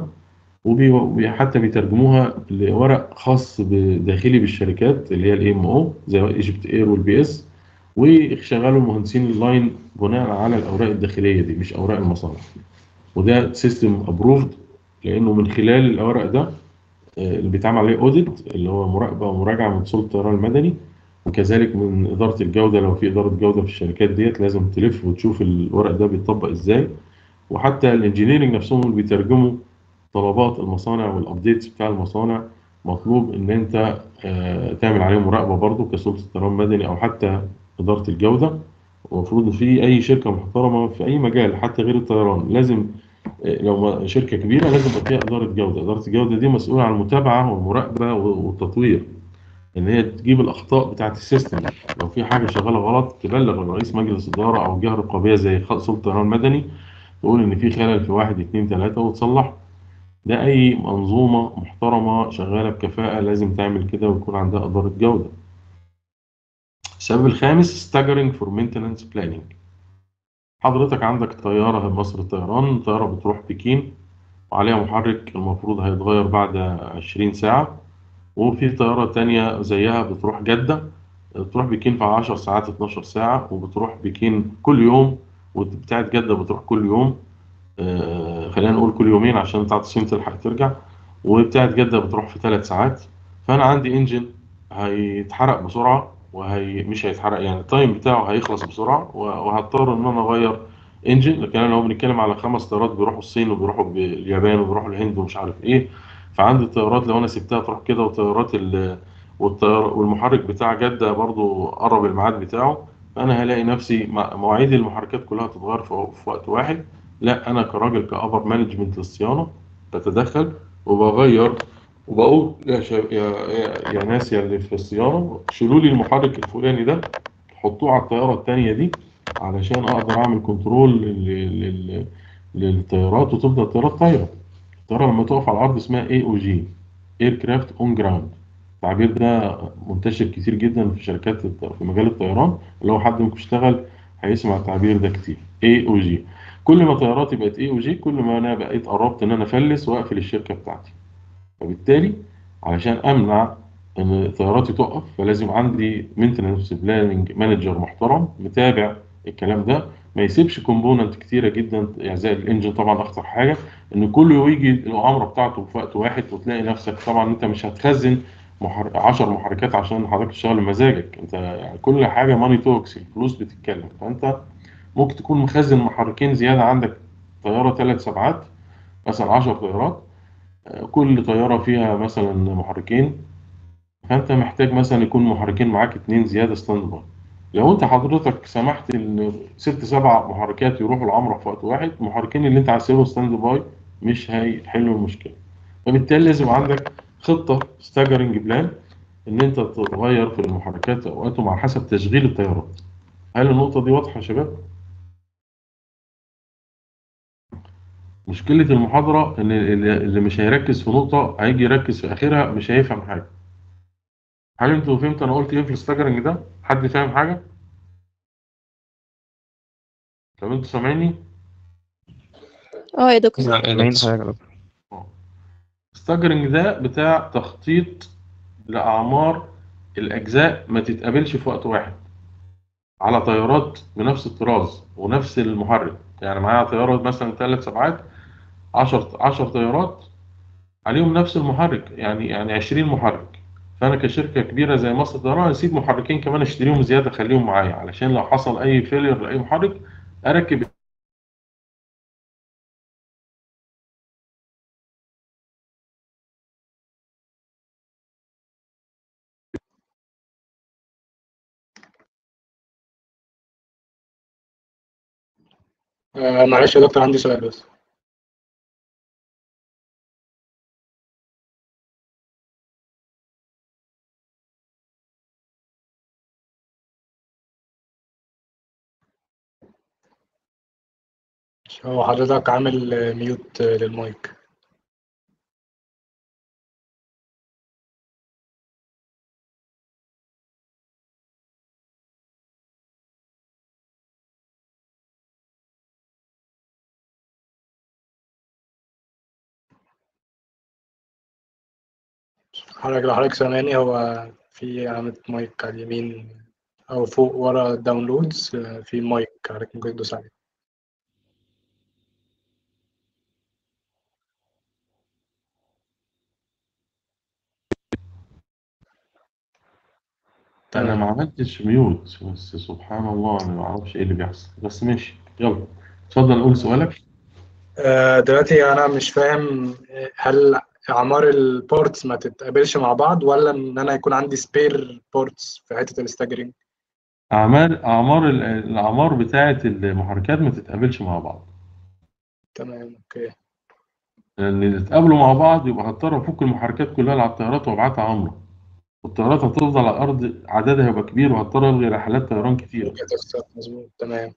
وحتى بيترجموها لورق خاص داخلي بالشركات اللي هي الاي ام او زي ايجيبت اير والبي اس ويشغلوا المهندسين اللاين بناء على الاوراق الداخليه دي مش اوراق المصانع وده سيستم ابروفد لانه من خلال الاوراق ده آه، اللي بيتعمل عليه اوديت اللي هو مراقبه ومراجعه من سلطه الطيران المدني وكذلك من اداره الجوده لو في اداره جوده في الشركات ديت لازم تلف وتشوف الورق ده بيتطبق ازاي وحتى الانجينيرنج نفسهم اللي بيترجموا طلبات المصانع والابديتس بتاع المصانع مطلوب ان انت آه، تعمل عليهم مراقبه برضو كسلطه طيران مدني او حتى اداره الجوده ومفروض في اي شركه محترمه في اي مجال حتى غير الطيران لازم آه، لو ما- شركه كبيره لازم يبقى فيها اداره جوده اداره الجوده دي مسؤوله عن المتابعه والمراقبه والتطوير ان هي تجيب الاخطاء بتاعه السيستم لو في حاجه شغاله غلط تبلغ رئيس مجلس اداره او جهه رقابيه زي خ- سلطه الطيران المدني تقول ان في خلل في واحد اتنين تلاته وتصلح ده اي منظومه محترمه شغاله بكفاءه لازم تعمل كده ويكون عندها اداره جوده السبب الخامس staggering for maintenance planning حضرتك عندك طيارة مصر الطيران طيارة بتروح بكين وعليها محرك المفروض هيتغير بعد 20 ساعة وفي طيارة تانية زيها بتروح جدة بتروح بكين في 10 ساعات 12 ساعة وبتروح بكين كل يوم وبتاعت جدة بتروح كل يوم آه، خلينا نقول كل يومين عشان بتاعت الصين تلحق ترجع وبتاعت جدة بتروح في ثلاث ساعات فأنا عندي انجن هيتحرق بسرعة وهي مش هيتحرق يعني التايم بتاعه هيخلص بسرعة و- وهضطر إن أنا أغير انجن لكن أنا لو بنتكلم على خمس طيارات بيروحوا الصين وبيروحوا باليابان وبيروحوا الهند ومش عارف إيه فعندي الطيارات لو أنا سبتها تروح كده وطيارات ال والطيار والمحرك بتاع جدة برضو قرب الميعاد بتاعه فأنا هلاقي نفسي مع- مواعيد المحركات كلها تتغير في في وقت واحد لا أنا كراجل كأبر مانجمنت للصيانة بتدخل وبغير وبقول يا شا... يا يا, يا ناس يا اللي في الصيانة شيلوا لي المحرك الفلاني ده حطوه على الطيارة التانية دي علشان أقدر أعمل كنترول لل... لل... للطيارات وتفضل الطيارات طايرة الطيارة لما تقف على الأرض اسمها اي او جي اير كرافت اون جراوند التعبير ده منتشر كتير جدا في شركات الط- في مجال الطيران اللي هو حد ممكن يشتغل هيسمع التعبير ده كتير اي او جي كل ما طياراتي بقت اي او جي كل ما انا بقيت قربت ان انا افلس واقفل الشركه بتاعتي فبالتالي علشان امنع ان طياراتي تقف فلازم عندي مينتنس بلاننج مانجر محترم متابع الكلام ده ما يسيبش كومبوننت كتيره جدا يعني زي الانجن طبعا اخطر حاجه ان كله يجي العمره بتاعته في وقت واحد وتلاقي نفسك طبعا انت مش هتخزن محر... 10 محركات عشان حضرتك تشتغل بمزاجك انت يعني كل حاجه ماني توكس الفلوس بتتكلم فانت ممكن تكون مخزن محركين زياده عندك طياره ثلاث سبعات مثلا 10 طيارات آه، كل طياره فيها مثلا محركين فانت محتاج مثلا يكون محركين معاك اتنين زياده ستاند باي لو انت حضرتك سمحت ان ست سبع محركات يروحوا العمره في وقت واحد المحركين اللي انت هتسيبهم ستاند باي مش هيحلوا المشكله فبالتالي لازم عندك خطه ستاجرنج بلان ان انت تغير في المحركات اوقاته على حسب تشغيل الطيارات هل النقطه دي واضحه يا شباب مشكله المحاضره ان اللي اللي مش هيركز في نقطه هيجي يركز في اخرها مش هيفهم حاجه هل انتوا فهمتوا انا قلت ايه في الستاجرنج ده حد فاهم حاجه طب انتوا سامعيني اه يا دكتور سامعين حضرتك يا دكتور الستاجرنج ده بتاع تخطيط لاعمار الاجزاء ما تتقابلش في وقت واحد على طيارات بنفس الطراز ونفس المحرك يعني معايا طياره مثلا ثلاث سبعات 10 10 طيارات عليهم نفس المحرك يعني يعني 20 محرك فانا كشركه كبيره زي مصر طيران اسيب محركين كمان اشتريهم زياده اخليهم معايا علشان لو حصل اي فيلير لاي محرك اركب آه معلش يا دكتور عندي سؤال بس هو حضرتك عامل آه، ميوت آه، للمايك حضرتك لو حضرتك سامعني هو في علامة مايك على اليمين أو فوق ورا داونلودز آه، في مايك حضرتك ممكن تدوس عليه انا تمام ما عملتش ميوت بس سبحان الله انا ما اعرفش ايه اللي بيحصل بس ماشي يلا اتفضل قول سؤالك آه، دلوقتي انا مش فاهم آه، هل اعمار البورتس ما تتقابلش مع بعض ولا ان انا يكون عندي سبير بورتس في حته الستاجرينج اعمال اعمار ال- الاعمار بتاعه المحركات ما تتقابلش مع بعض تمام اوكي لان اللي يتقابلوا مع بعض يبقى هضطر افك المحركات كلها اللي على الطيارات وابعتها عمره والطيارات هتفضل على الارض عددها هيبقى كبير وهضطر الغي رحلات طيران كتير ممكن تخسر مظبوط تمام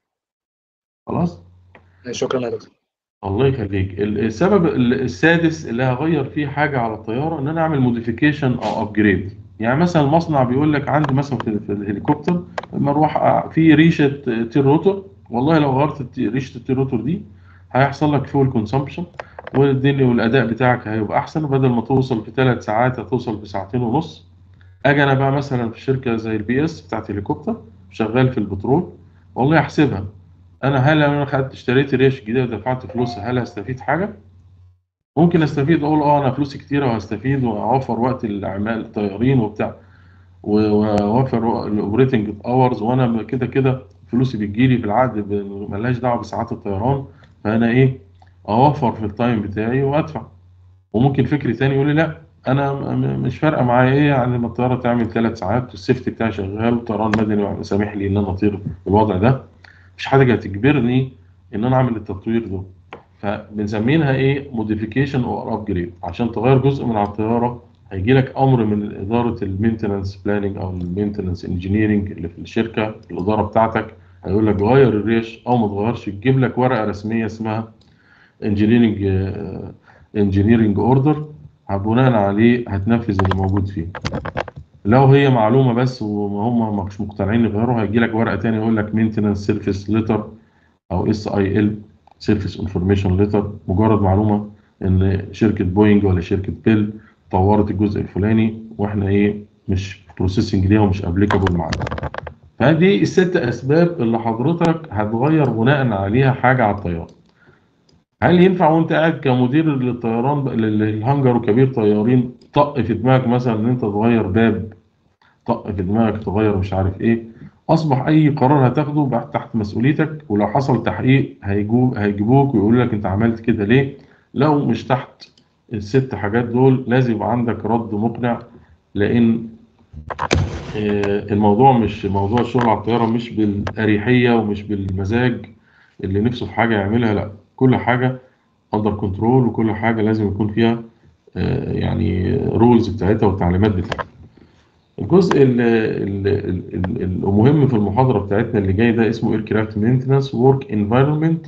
خلاص شكرا يا دكتور الله يخليك ال- السبب ال- السادس اللي هغير فيه حاجه على الطياره ان انا اعمل موديفيكيشن او ابجريد يعني مثلا المصنع بيقول لك عندي مثلا في في الهليكوبتر مروح في ريشه تير روتور والله لو غيرت الت- ريشه التير روتور دي هيحصل لك فول كونسامبشن والدنيا والاداء بتاعك هيبقى احسن بدل ما توصل في ثلاث ساعات هتوصل بساعتين ونص اجي انا بقى مثلا في شركه زي البي اس بتاعت الهليكوبتر شغال في البترول والله احسبها انا هل انا خدت اشتريت ريش جديده ودفعت فلوسها هل هستفيد حاجه ممكن استفيد اقول اه انا فلوسي كتيره وهستفيد واوفر وقت الاعمال الطيارين وبتاع و- واوفر الاوبريتنج اورز وانا كده كده فلوسي بتجيلي في العقد ب- ملهاش دعوه بساعات الطيران فانا ايه اوفر في التايم بتاعي وادفع وممكن فكر تاني يقول لي لا انا م- م- مش فارقه معايا ايه يعني لما الطياره تعمل ثلاث ساعات والسيفتي بتاعي شغال والطيران مدني سامح لي ان انا اطير بالوضع ده مش حاجه هتجبرني ان انا اعمل التطوير ده فبنسمينها ايه موديفيكيشن او ابجريد عشان تغير جزء من على الطياره هيجي لك امر من اداره المينتننس بلاننج او المينتننس انجينيرنج اللي في الشركه الاداره بتاعتك هيقول لك غير الريش او ما تغيرش تجيب لك ورقه رسميه اسمها انجينيرنج انجينيرنج اوردر بناء عليه هتنفذ اللي موجود فيه لو هي معلومه بس وهم مش مقتنعين يغيروا هيجي لك ورقه تانية يقول لك مينتنس سيرفيس ليتر او اس اي ال سيرفيس انفورميشن ليتر مجرد معلومه ان شركه بوينج ولا شركه بيل طورت الجزء الفلاني واحنا ايه مش بروسيسنج ليها ومش ابليكابل معانا فدي الست اسباب اللي حضرتك هتغير بناء عليها حاجه على الطياره هل ينفع وانت قاعد كمدير للطيران للهنجر وكبير طيارين طق في دماغك مثلا ان انت تغير باب طق في دماغك تغير مش عارف ايه اصبح اي قرار هتاخده بقى تحت مسؤوليتك ولو حصل تحقيق هيجوب هيجيبوك ويقولوا لك انت عملت كده ليه لو مش تحت الست حاجات دول لازم يبقى عندك رد مقنع لان آه، الموضوع مش موضوع الشغل على الطياره مش بالاريحيه ومش بالمزاج اللي نفسه في حاجه يعملها لا كل حاجه اندر كنترول وكل حاجه لازم يكون فيها آه، يعني رولز بتاعتها والتعليمات بتاعتها الجزء ال- ال- ال- ال- المهم في المحاضره بتاعتنا اللي جاي ده اسمه ايركرافت مينتنس ورك انفايرمنت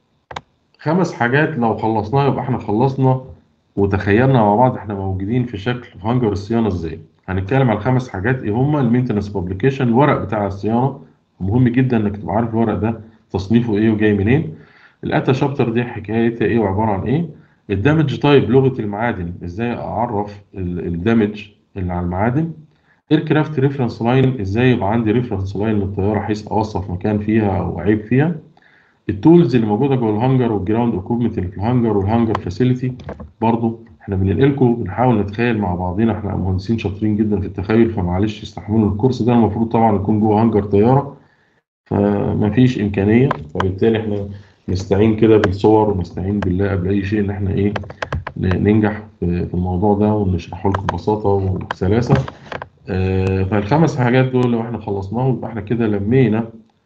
خمس حاجات لو خلصناها يبقى احنا خلصنا وتخيلنا مع بعض احنا موجودين في شكل في هانجر الصيانه ازاي هنتكلم على خمس حاجات ايه هما المينتنس بابليكيشن الورق بتاع الصيانه مهم جدا انك تبقى عارف الورق ده تصنيفه ايه وجاي منين الاتا شابتر دي حكايتها ايه وعباره عن ايه الدامج تايب لغه المعادن ازاي اعرف الدامج اللي على المعادن ايركرافت ريفرنس لاين ازاي يبقى عندي ريفرنس لاين للطياره بحيث اوصف مكان فيها او عيب فيها التولز اللي موجوده جوه الهانجر والجراوند اكوبمنت اللي في الهانجر والهانجر فاسيلتي برضو احنا بننقلكم بنحاول نتخيل مع بعضينا احنا مهندسين شاطرين جدا في التخيل فمعلش استحملوا الكورس ده المفروض طبعا يكون جوه هانجر طياره فمفيش امكانيه فبالتالي احنا نستعين كده بالصور ونستعين بالله قبل اي شيء ان احنا ايه ن- ننجح في في الموضوع ده ونشرحه لكم ببساطه وبسلاسه آه، فالخمس حاجات دول لو احنا خلصناهم يبقى احنا كده لمينا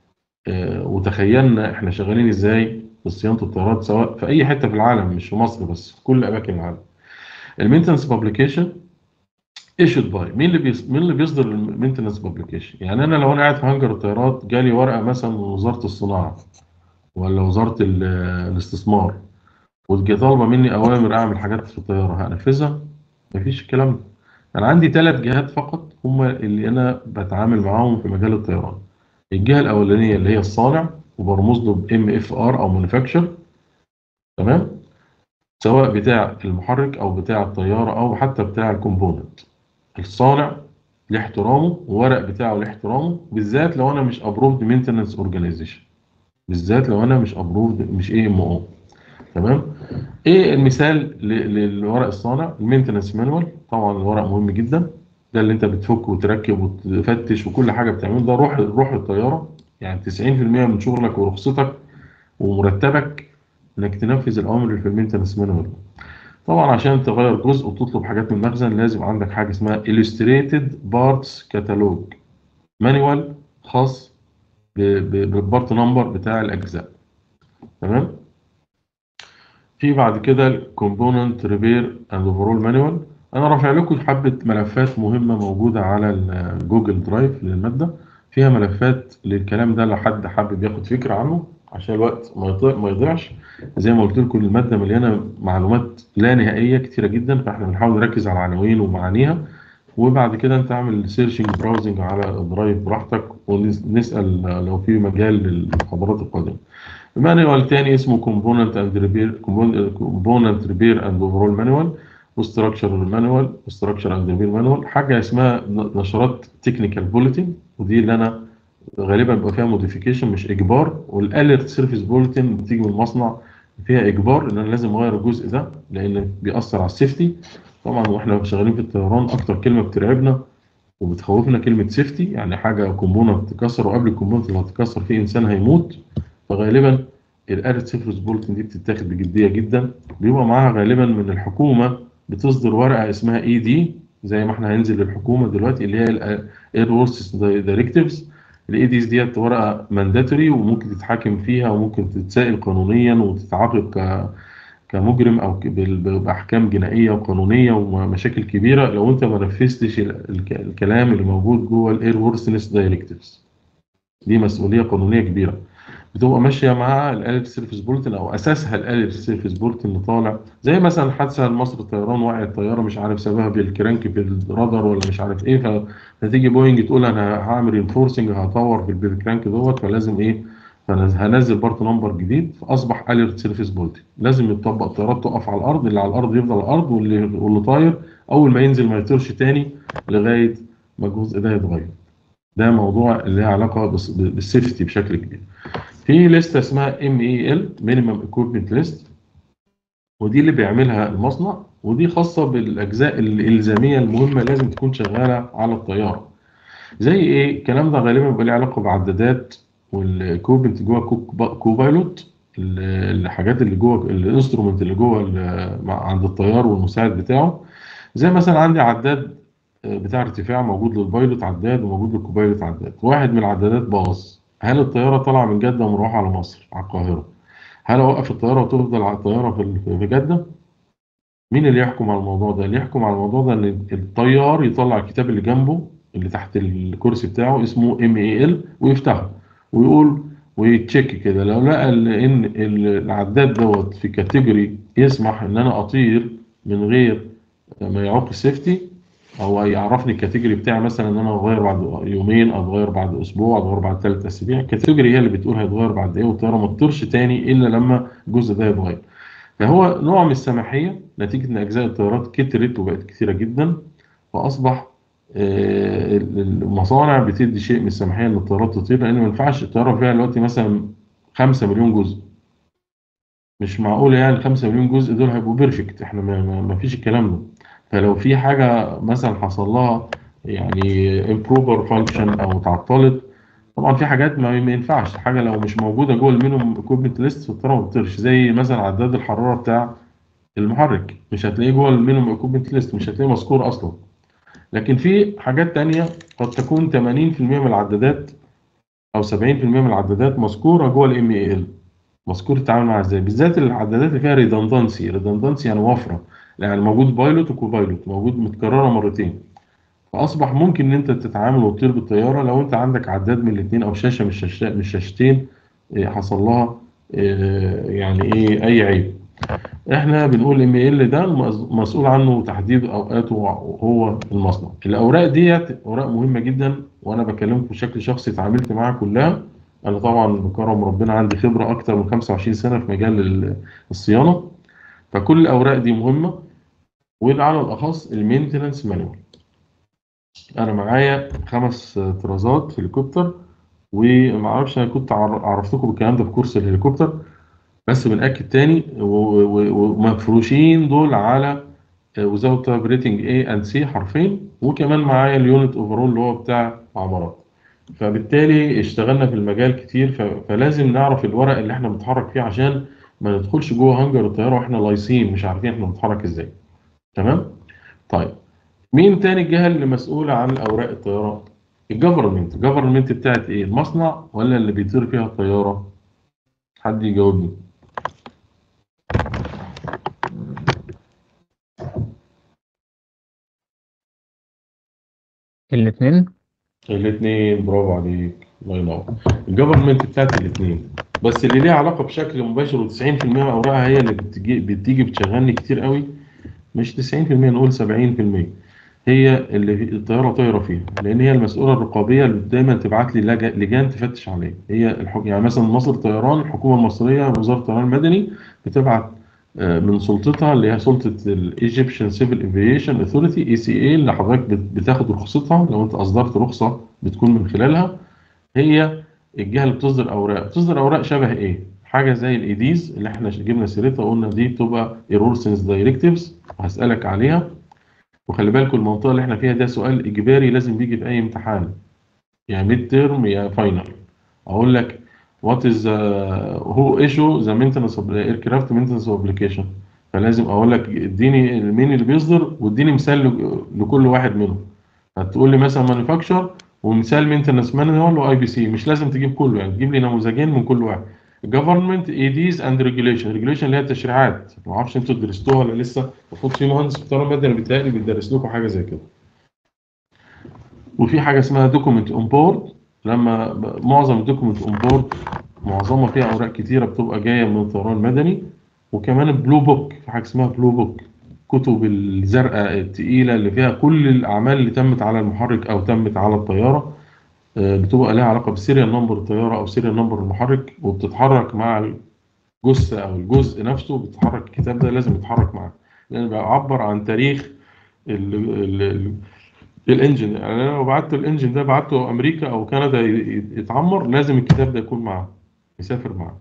آه، وتخيلنا احنا شغالين ازاي في صيانه الطيارات سواء في اي حته في العالم مش في مصر بس في كل اماكن العالم. المينتنس بابليكيشن ايشود باي مين اللي بيص... مين اللي بيصدر المينتنس بابليكيشن؟ يعني انا لو انا قاعد في هانجر الطيارات جالي ورقه مثلا من وزاره الصناعه ولا وزاره ال- الاستثمار وتجي طالبه مني اوامر اعمل حاجات في الطياره هنفذها؟ مفيش الكلام ده. انا عندي ثلاث جهات فقط هم اللي انا بتعامل معاهم في مجال الطيران. الجهه الاولانيه اللي هي الصانع وبرمز له بام اف ار او مانيفاكتشر تمام سواء بتاع المحرك او بتاع الطياره او حتى بتاع الكومبوننت الصانع له احترامه والورق بتاعه له احترامه بالذات لو انا مش ابروفد مينتنس اورجانيزيشن بالذات لو انا مش ابروفد مش اي ام او تمام ايه المثال ل- للورق الصانع المينتنس مانوال طبعا الورق مهم جدا ده اللي انت بتفك وتركب وتفتش وكل حاجه بتعمله ده روح روح الطياره يعني 90% من شغلك ورخصتك ومرتبك انك تنفذ الاوامر اللي في المينتنس مانوال طبعا عشان تغير جزء وتطلب حاجات من المخزن لازم عندك حاجه اسمها illustrated parts catalog مانوال خاص ب- ب- بالبارت نمبر بتاع الاجزاء تمام في بعد كده الكومبوننت ريبير اند اوفرول مانوال انا رافع لكم حبه ملفات مهمه موجوده على الجوجل درايف للماده فيها ملفات للكلام ده لو حد حابب ياخد فكره عنه عشان الوقت ما يضيع- ما يضيعش زي ما قلت لكم الماده مليانه معلومات لا نهائيه كتيره جدا فاحنا بنحاول نركز على العناوين ومعانيها وبعد كده انت اعمل سيرشنج براوزنج على الدرايف براحتك ونسال لو في مجال للمحاضرات القادمه مانوال تاني اسمه كومبوننت اند ريبير كومبوننت ريبير اند اوفرول مانوال وستراكشر مانوال وستراكشر اند ريبير مانوال حاجه اسمها نشرات تكنيكال بوليتين ودي اللي انا غالبا بيبقى فيها موديفيكيشن مش اجبار والاليرت سيرفيس بوليتين بتيجي من المصنع فيها اجبار ان انا لازم اغير الجزء ده لان بيأثر على السيفتي طبعا واحنا شغالين في الطيران اكتر كلمه بترعبنا وبتخوفنا كلمه سيفتي يعني حاجه كومبوننت تتكسر وقبل الكومبوننت اللي هتتكسر فيه انسان هيموت فغالبا الاليرت سيرفيس بوليتين دي بتتاخد بجديه جدا بيبقى معاها غالبا من الحكومه بتصدر ورقه اسمها اي دي زي ما احنا هننزل للحكومه دلوقتي اللي هي الاير وورسز دايركتيفز الاي ديز ديت ورقه مانداتوري وممكن تتحاكم فيها وممكن تتسائل قانونيا وتتعاقب ك كمجرم او ك- بال- باحكام جنائيه وقانونيه ومشاكل كبيره لو انت ما نفذتش ال- الك- الكلام اللي موجود جوه الاير وورسنس دايركتيفز دي مسؤوليه قانونيه كبيره بتبقى ماشيه مع الالف سيرفيس بولتن او اساسها الالف سيرفيس بولتن اللي طالع زي مثلا حادثه لمصر الطيران وقعت طياره مش عارف سببها بالكرانك في الرادار ولا مش عارف ايه ف- فتيجي بوينج تقول انا هعمل رينفورسنج هطور في الكرانك دوت فلازم ايه فهنزل بارت نمبر جديد فاصبح اليرت سيرفيس بولتن لازم يطبق الطيارات تقف على الارض اللي على الارض يفضل على الارض واللي واللي طاير اول ما ينزل ما يطيرش تاني لغايه ما الجزء ده يتغير ده موضوع اللي له علاقه بس- بالسيفتي بشكل كبير في لسته اسمها ام اي ال مينيمم اكويبمنت ليست ودي اللي بيعملها المصنع ودي خاصه بالاجزاء الالزاميه المهمه لازم تكون شغاله على الطياره زي ايه الكلام ده غالبا بيبقى له علاقه بعدادات والاكويبمنت جوه كوك- كوبايلوت ال- الحاجات اللي جوه الانسترومنت اللي جوه ال- مع- عند الطيار والمساعد بتاعه زي مثلا عندي عداد بتاع ارتفاع موجود للبايلوت عداد وموجود للكوبايلوت عداد واحد من العدادات باظ هل الطياره طالعه من جده ومروحه على مصر على القاهره هل اوقف الطياره وتفضل على الطياره في في جده مين اللي يحكم على الموضوع ده اللي يحكم على الموضوع ده ان الطيار يطلع الكتاب اللي جنبه اللي تحت الكرسي بتاعه اسمه ام اي ال ويفتحه ويقول ويتشيك كده لو لقى ال- ان ال- العداد دوت في كاتيجوري يسمح ان انا اطير من غير ما يعوق السيفتي او يعرفني الكاتيجوري بتاعي مثلا ان انا اتغير بعد يومين او اتغير بعد اسبوع اتغير بعد ثلاث اسابيع الكاتيجوري هي اللي بتقول هيتغير بعد ايه والطياره ما تطيرش تاني الا لما الجزء ده يتغير فهو نوع من السماحيه نتيجه ان اجزاء الطيارات كترت وبقت كتيره جدا فاصبح آه، المصانع بتدي شيء من السماحيه ان الطيارات تطير لان ما ينفعش الطياره فيها دلوقتي مثلا 5 مليون جزء مش معقول يعني 5 مليون جزء دول هيبقوا بيرفكت احنا ما, ما, ما فيش الكلام ده فلو في حاجه مثلا حصل لها يعني improper function او تعطلت طبعا في حاجات ما ما ينفعش حاجه لو مش موجوده جوه المينيمم ايكويبمنت ليست الطياره ما بتطيرش زي مثلا عداد الحراره بتاع المحرك مش هتلاقيه جوه المينيمم ايكويبمنت ليست مش هتلاقيه مذكور اصلا لكن في حاجات تانية قد تكون 80% من العدادات او 70% من العدادات مذكوره جوه الام اي ال مذكور التعامل معاها ازاي بالذات العدادات اللي فيها ريدندنسي ريدندنسي يعني وفره يعني موجود بايلوت وكوبايلوت موجود متكرره مرتين فاصبح ممكن ان انت تتعامل وتطير بالطياره لو انت عندك عداد من الاثنين او شاشه من الشاشة- من الشاشتين إيه، حصل لها إيه، يعني ايه اي عيب احنا بنقول ام ال ده المس- مسؤول عنه تحديد اوقاته هو المصنع الاوراق ديت اوراق مهمه جدا وانا بكلمكم بشكل شخصي اتعاملت معاها كلها انا طبعا بكرم ربنا عندي خبره اكتر من 25 سنه في مجال ال- الصيانه فكل الاوراق دي مهمه وعلى الاخص المينتنس مانوال انا معايا خمس طرازات في الهليكوبتر ومعرفش انا كنت عر- عرفتكم بالكلام ده في كورس الهليكوبتر بس بنأكد تاني و- و- ومفروشين دول على وزاوت ريتنج A and C حرفين وكمان معايا اليونت اوفرول اللي هو بتاع عمارات فبالتالي اشتغلنا في المجال كتير ف- فلازم نعرف الورق اللي احنا بنتحرك فيه عشان ما ندخلش جوه هانجر الطياره واحنا لايصين مش عارفين احنا بنتحرك ازاي تمام طيب مين تاني الجهه اللي مسؤوله عن اوراق الطياره الجفرمنت الجفرمنت بتاعت ايه المصنع ولا اللي بيطير فيها الطياره حد يجاوبني الاثنين الاثنين برافو عليك الله ينور الجفرمنت بتاعت الاثنين بس اللي ليها علاقه بشكل مباشر و90% من اوراقها هي اللي بتجي بتيجي بتشغلني كتير قوي مش 90% نقول 70% هي اللي في- الطياره طايره فيها لان هي المسؤوله الرقابيه اللي دايما تبعت لي لج- لجان تفتش عليه هي الحك... يعني مثلا مصر الطيران الحكومه المصريه وزاره الطيران المدني بتبعت آه، من سلطتها اللي هي سلطه الايجيبشن سيفل افيشن اثوريتي اي سي اي اللي حضرتك بت- بتاخد رخصتها لو انت اصدرت رخصه بتكون من خلالها هي الجهه اللي بتصدر اوراق بتصدر اوراق شبه ايه حاجه زي الايديز اللي احنا جبنا سيرتها قلنا دي بتبقى ايرور سنس دايركتيفز وهسالك عليها وخلي بالكم المنطقه اللي احنا فيها ده سؤال اجباري لازم بيجي في اي امتحان يا ميد تيرم يا فاينل اقول لك وات از هو ايشو ذا مينتنس اوف ايركرافت مينتنس ابلكيشن فلازم اقول لك اديني مين اللي بيصدر واديني مثال لك- لكل واحد منهم هتقول لي مثلا مانيفاكتشر ومثال مينتنس مانوال واي بي سي مش لازم تجيب كله يعني تجيب لي نموذجين من كل واحد جفرمنت اي ديز اند ريجوليشن ريجوليشن اللي هي التشريعات ما اعرفش انتوا درستوها ولا لسه المفروض في مهندس في الطيران المدني بيتهيألي بيدرس لكم حاجه زي كده وفي حاجه اسمها دوكيمنت اون بورد لما ب- معظم الدوكيمنت اون بورد معظمها فيها اوراق كتيره بتبقى جايه من الطيران المدني وكمان البلو بوك في حاجه اسمها بلو بوك كتب الزرقاء التقيله اللي فيها كل الاعمال اللي تمت على المحرك او تمت على الطياره آه، بتبقى لها علاقه بسيريال نمبر الطياره او سيريال نمبر المحرك وبتتحرك مع الجثه او الجزء نفسه بيتحرك الكتاب ده لازم يتحرك معاه لان بيعبر عن تاريخ ال ال ال الانجن يعني انا لو بعت الانجن ده بعته امريكا او كندا ي- ي- يتعمر لازم الكتاب ده يكون معاه يسافر معاه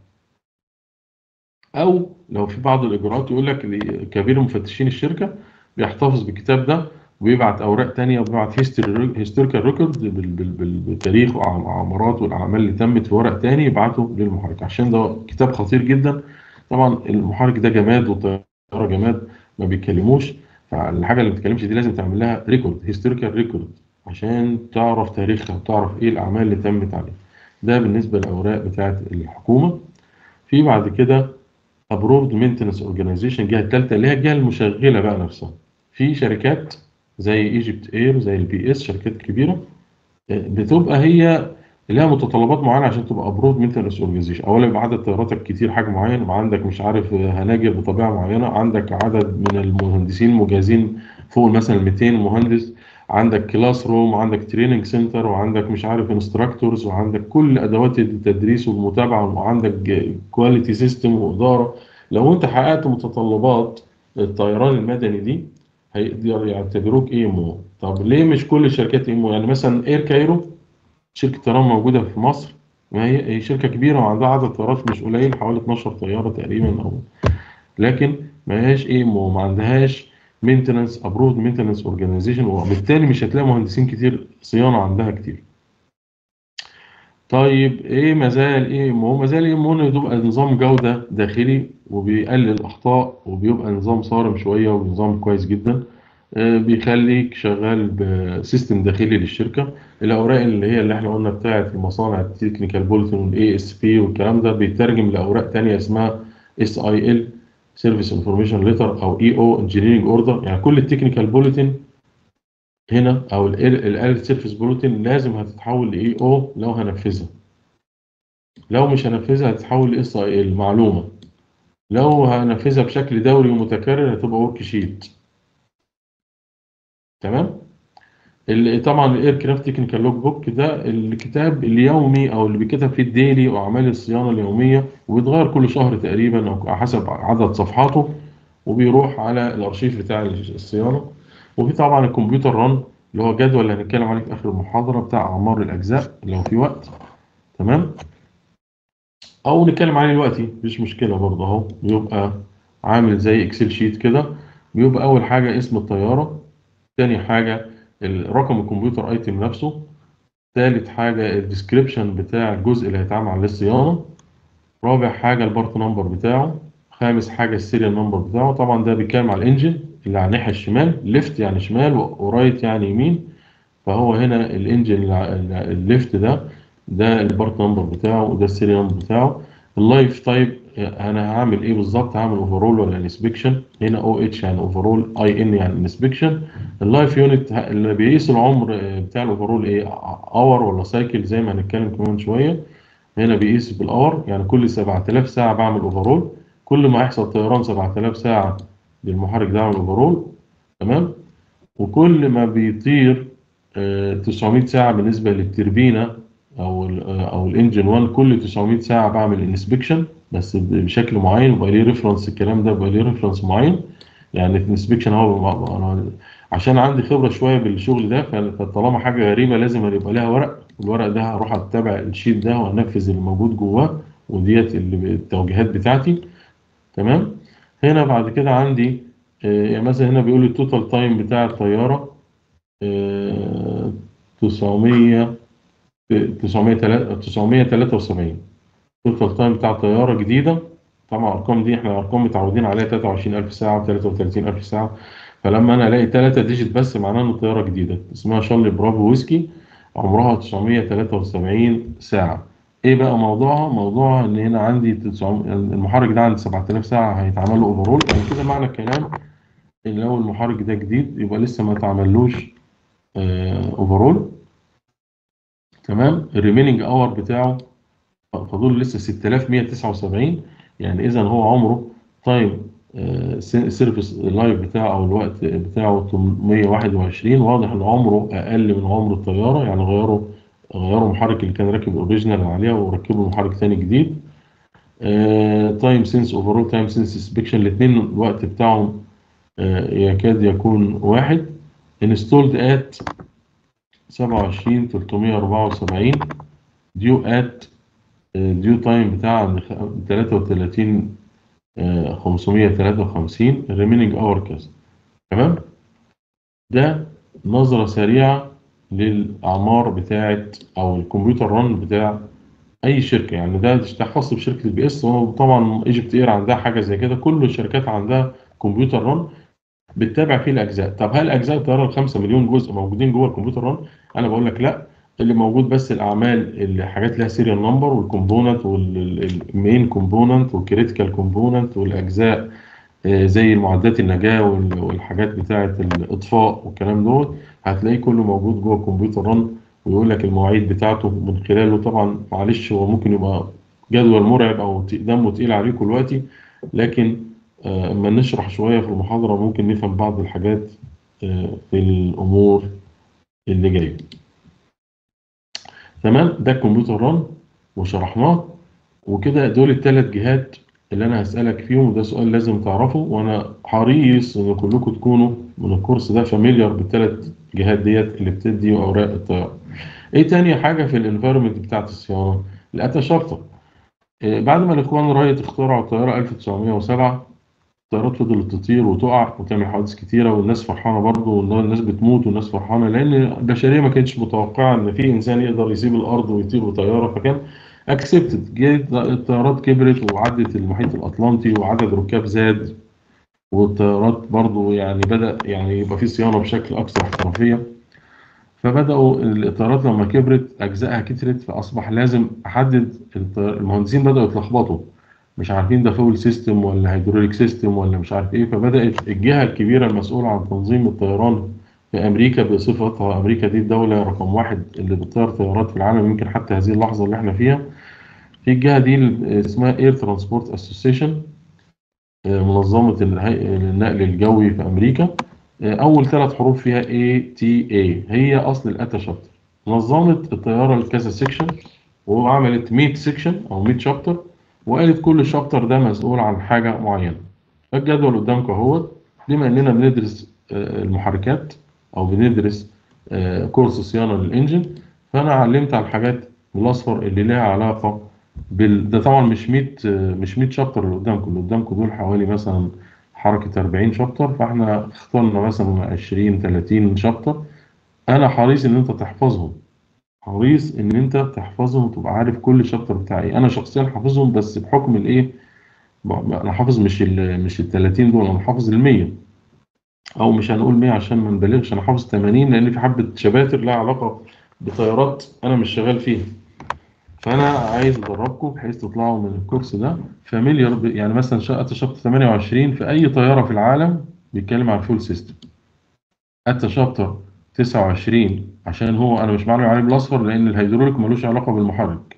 او لو في بعض الاجراءات يقول لك ل- كبير مفتشين الشركه بيحتفظ بالكتاب ده ويبعت اوراق تانية وبيبعت هيستوريكال ريكورد بالتاريخ والعمارات والاعمال اللي تمت في ورق تاني يبعته للمحرك عشان ده كتاب خطير جدا طبعا المحرك ده جماد والطياره جماد ما بيتكلموش فالحاجه اللي ما بتتكلمش دي لازم تعمل لها ريكورد هيستوريكال ريكورد عشان تعرف تاريخها وتعرف ايه الاعمال اللي تمت عليها ده بالنسبه للاوراق بتاعه الحكومه في بعد كده ابروفد مينتنس اورجانيزيشن الجهه الثالثه اللي هي الجهه المشغله بقى نفسها في شركات زي ايجيبت اير زي البي اس شركات كبيره بتبقى هي لها متطلبات معينه عشان تبقى ابروفد مينتنس اورجانيزيشن اولا يبقى عدد طياراتك كتير حجم معين يبقى عندك مش عارف هناجر بطبيعه معينه عندك عدد من المهندسين المجازين فوق مثلا 200 مهندس عندك كلاس روم وعندك تريننج سنتر وعندك مش عارف انستراكتورز وعندك كل ادوات التدريس والمتابعه وعندك كواليتي سيستم واداره لو انت حققت متطلبات الطيران المدني دي هيقدر يعتبروك اي ام او طب ليه مش كل الشركات اي ام او يعني مثلا اير كايرو شركه طيران موجوده في مصر ما هي هي شركه كبيره وعندها عدد طيارات مش قليل حوالي 12 طياره تقريبا او لكن ما هياش اي ام او ما عندهاش مينتنس ابروفد مينتنس اورجانيزيشن وبالتالي مش هتلاقي مهندسين كتير صيانه عندها كتير طيب ايه مزايا الاي ام او مزايا الاي ام او انه بيبقى نظام جوده داخلي وبيقلل الاخطاء وبيبقى نظام صارم شويه ونظام كويس جدا آه، بيخليك شغال بسيستم داخلي للشركه الاوراق اللي هي اللي احنا قلنا بتاعه المصانع التكنيكال بولتن والاي اس بي والكلام ده بيترجم لاوراق تانية اسمها اس اي ال سيرفيس انفورميشن ليتر او اي او انجينيرنج اوردر يعني كل التكنيكال بولتن هنا او الاله سيرفيس بولتن لازم هتتحول لاي او لو هنفذها لو مش هنفذها هتتحول لاس اي ال معلومه لو هنفذها بشكل دوري ومتكرر هتبقى ورك شيت تمام اللي طبعا الاير كرافت تكنيكال لوج بوك ده الكتاب اليومي او اللي بيتكتب فيه الديلي واعمال الصيانه اليوميه وبيتغير كل شهر تقريبا او حسب عدد صفحاته وبيروح على الارشيف بتاع الصيانه وفي طبعا الكمبيوتر ران اللي هو جدول اللي هنتكلم عليه في اخر المحاضره بتاع اعمار الاجزاء لو في وقت تمام او نتكلم عليه دلوقتي مفيش مشكله برضه اهو بيبقى عامل زي اكسل شيت كده بيبقى اول حاجه اسم الطياره تاني حاجه رقم الكمبيوتر ايتم نفسه ثالث حاجه الديسكريبشن بتاع الجزء اللي هيتعمل عليه الصيانه رابع حاجه البارت نمبر بتاعه خامس حاجه السيريال نمبر بتاعه طبعا ده بيتكلم على الانجن اللي على الناحيه الشمال ليفت يعني شمال ورايت يعني يمين فهو هنا الانجن الليفت ده ده البارت نمبر بتاعه وده السيريال نمبر بتاعه اللايف تايب انا هعمل ايه بالظبط هعمل اوفرول ولا انسبكشن هنا او اتش يعني اوفرول اي ان يعني انسبكشن اللايف يونت اللي بيقيس العمر بتاع الاوفرول ايه اور ولا سايكل زي ما هنتكلم كمان شويه هنا بيقيس بالاور يعني كل 7000 ساعه بعمل اوفرول كل ما يحصل طيران 7000 ساعه للمحرك ده اعمل اوفرول تمام وكل ما بيطير 900 ساعه بالنسبه للتربينه او ال او الانجن 1 كل 900 ساعه بعمل انسبكشن بس بشكل معين ويبقى ليه ريفرنس الكلام ده بيبقى ليه ريفرنس معين يعني الانسبكشن اهو انا عشان عندي خبره شويه بالشغل ده فطالما حاجه غريبه لازم يبقى لها ورق الورق ده هروح اتبع الشيت ده وانفذ اللي موجود جواه وديت اللي التوجيهات بتاعتي تمام هنا بعد كده عندي يعني مثلا هنا بيقول لي التوتال تايم بتاع الطياره 900 973 توتال تايم بتاع طياره جديده طبعا الارقام دي احنا ارقام متعودين عليها 23000 ساعه و33000 ساعه فلما انا الاقي 3 ديجيت بس معناه ان الطياره جديده اسمها شارلي برافو ويسكي عمرها 973 ساعه ايه بقى موضوعها موضوعها ان هنا عندي المحرك ده عند 7000 ساعه هيتعمل له اوفرول يعني كده معنى الكلام ان لو المحرك ده جديد يبقى لسه ما اتعملوش اوفرول تمام الريميننج اور بتاعه فدول لسه 6179 يعني اذا هو عمره تايم سيرفيس لايف بتاعه او الوقت بتاعه 821 واضح ان عمره اقل من عمر الطياره يعني غيروا غيروا المحرك اللي كان راكب اوريجينال عليها وركبوا محرك ثاني جديد تايم سينس اوفرول تايم سينس سبيكشن الاثنين الوقت بتاعهم آه، يكاد يكون واحد انستولد ات 27 374 ديو ات ديو تايم بتاع عند خ- 33 آه، 553 ريمينينج اور كذا تمام ده نظرة سريعة للأعمار بتاعت أو الكمبيوتر ران بتاع أي شركة يعني ده ده خاص بشركة البي اس وطبعا ايجيبت اير عندها حاجة زي كده كل الشركات عندها كمبيوتر ران بتتابع فيه الأجزاء طب هل أجزاء الطيارة الخمسة مليون جزء موجودين جوه الكمبيوتر ران؟ أنا بقول لك لا اللي موجود بس الأعمال اللي حاجات لها سيريال نمبر والكومبوننت والمين كومبوننت والكريتيكال كومبوننت والأجزاء آه، زي المعدات النجاة وال- والحاجات بتاعة الإطفاء والكلام دوت هتلاقيه كله موجود جوه الكمبيوتر ران ويقول لك المواعيد بتاعته من خلاله طبعا معلش هو ممكن يبقى جدول مرعب أو ت- دمه تقيل عليكم دلوقتي لكن آه، اما نشرح شوية في المحاضرة ممكن نفهم بعض الحاجات آه، في الأمور اللي جاية تمام ده الكمبيوتر ران وشرحناه وكده دول الثلاث جهات اللي انا هسألك فيهم وده سؤال لازم تعرفه وانا حريص ان كلكم تكونوا من الكورس ده فاميليار بالثلاث جهات ديت اللي بتدي اوراق الطيارة ايه تاني حاجة في الانفايرمنت بتاعت الصيانة الأتا شرطة إيه، بعد ما الاخوان رايت اخترعوا الطيارة 1907 الطيارات فضلت تطير وتقع وتعمل حوادث كتيرة والناس فرحانة برضه والناس بتموت والناس فرحانة لأن البشرية ما كانتش متوقعة إن في إنسان يقدر يسيب الأرض ويطير بطيارة فكان اكسبتد جت الطيارات كبرت وعدت المحيط الأطلنطي وعدد ركاب زاد والطيارات برضه يعني بدأ يعني يبقى في صيانة بشكل أكثر احترافية فبدأوا الطيارات لما كبرت أجزائها كترت فأصبح لازم أحدد الطيار- المهندسين بدأوا يتلخبطوا مش عارفين ده فول سيستم ولا هيدروليك سيستم ولا مش عارف ايه فبدأت الجهة الكبيرة المسؤولة عن تنظيم الطيران في أمريكا بصفتها أمريكا دي الدولة رقم واحد اللي بتطير طيارات في العالم يمكن حتى هذه اللحظة اللي احنا فيها في الجهة دي اللي اسمها اير ترانسبورت اسوسيشن منظمة الهي- النقل الجوي في أمريكا آه، أول ثلاث حروف فيها ATA هي أصل الأتا شابتر نظمت الطيارة لكذا سيكشن وعملت 100 سيكشن أو 100 شابتر وقالت كل شابتر ده مسؤول عن حاجة معينة الجدول قدامكم اهوت بما اننا بندرس آه، المحركات او بندرس آه، كورس صيانة للانجن فانا علمت على الحاجات بالاصفر اللي لها علاقة بال... ده طبعا مش 100 آه، مش 100 شابتر اللي قدامكم اللي قدامكم دول حوالي مثلا حركة 40 شابتر فاحنا اخترنا مثلا 20 30 شابتر انا حريص ان انت تحفظهم حريص ان انت تحفظهم وتبقى عارف كل شابتر بتاع ايه انا شخصيا حافظهم بس بحكم الايه ب- انا حافظ مش ال مش ال 30 دول انا حافظ ال 100 او مش هنقول 100 عشان ما نبالغش انا حافظ 80 لان في حبه شباتر لها علاقه بطيارات انا مش شغال فيها فانا عايز ادربكم بحيث تطلعوا من الكورس ده فاميليار يعني مثلا شقه شابتر 28 في اي طياره في العالم بيتكلم عن فول سيستم حتى شابتر 29 عشان هو انا مش معلم عليه بالاصفر لان الهيدروليك ملوش علاقه بالمحرك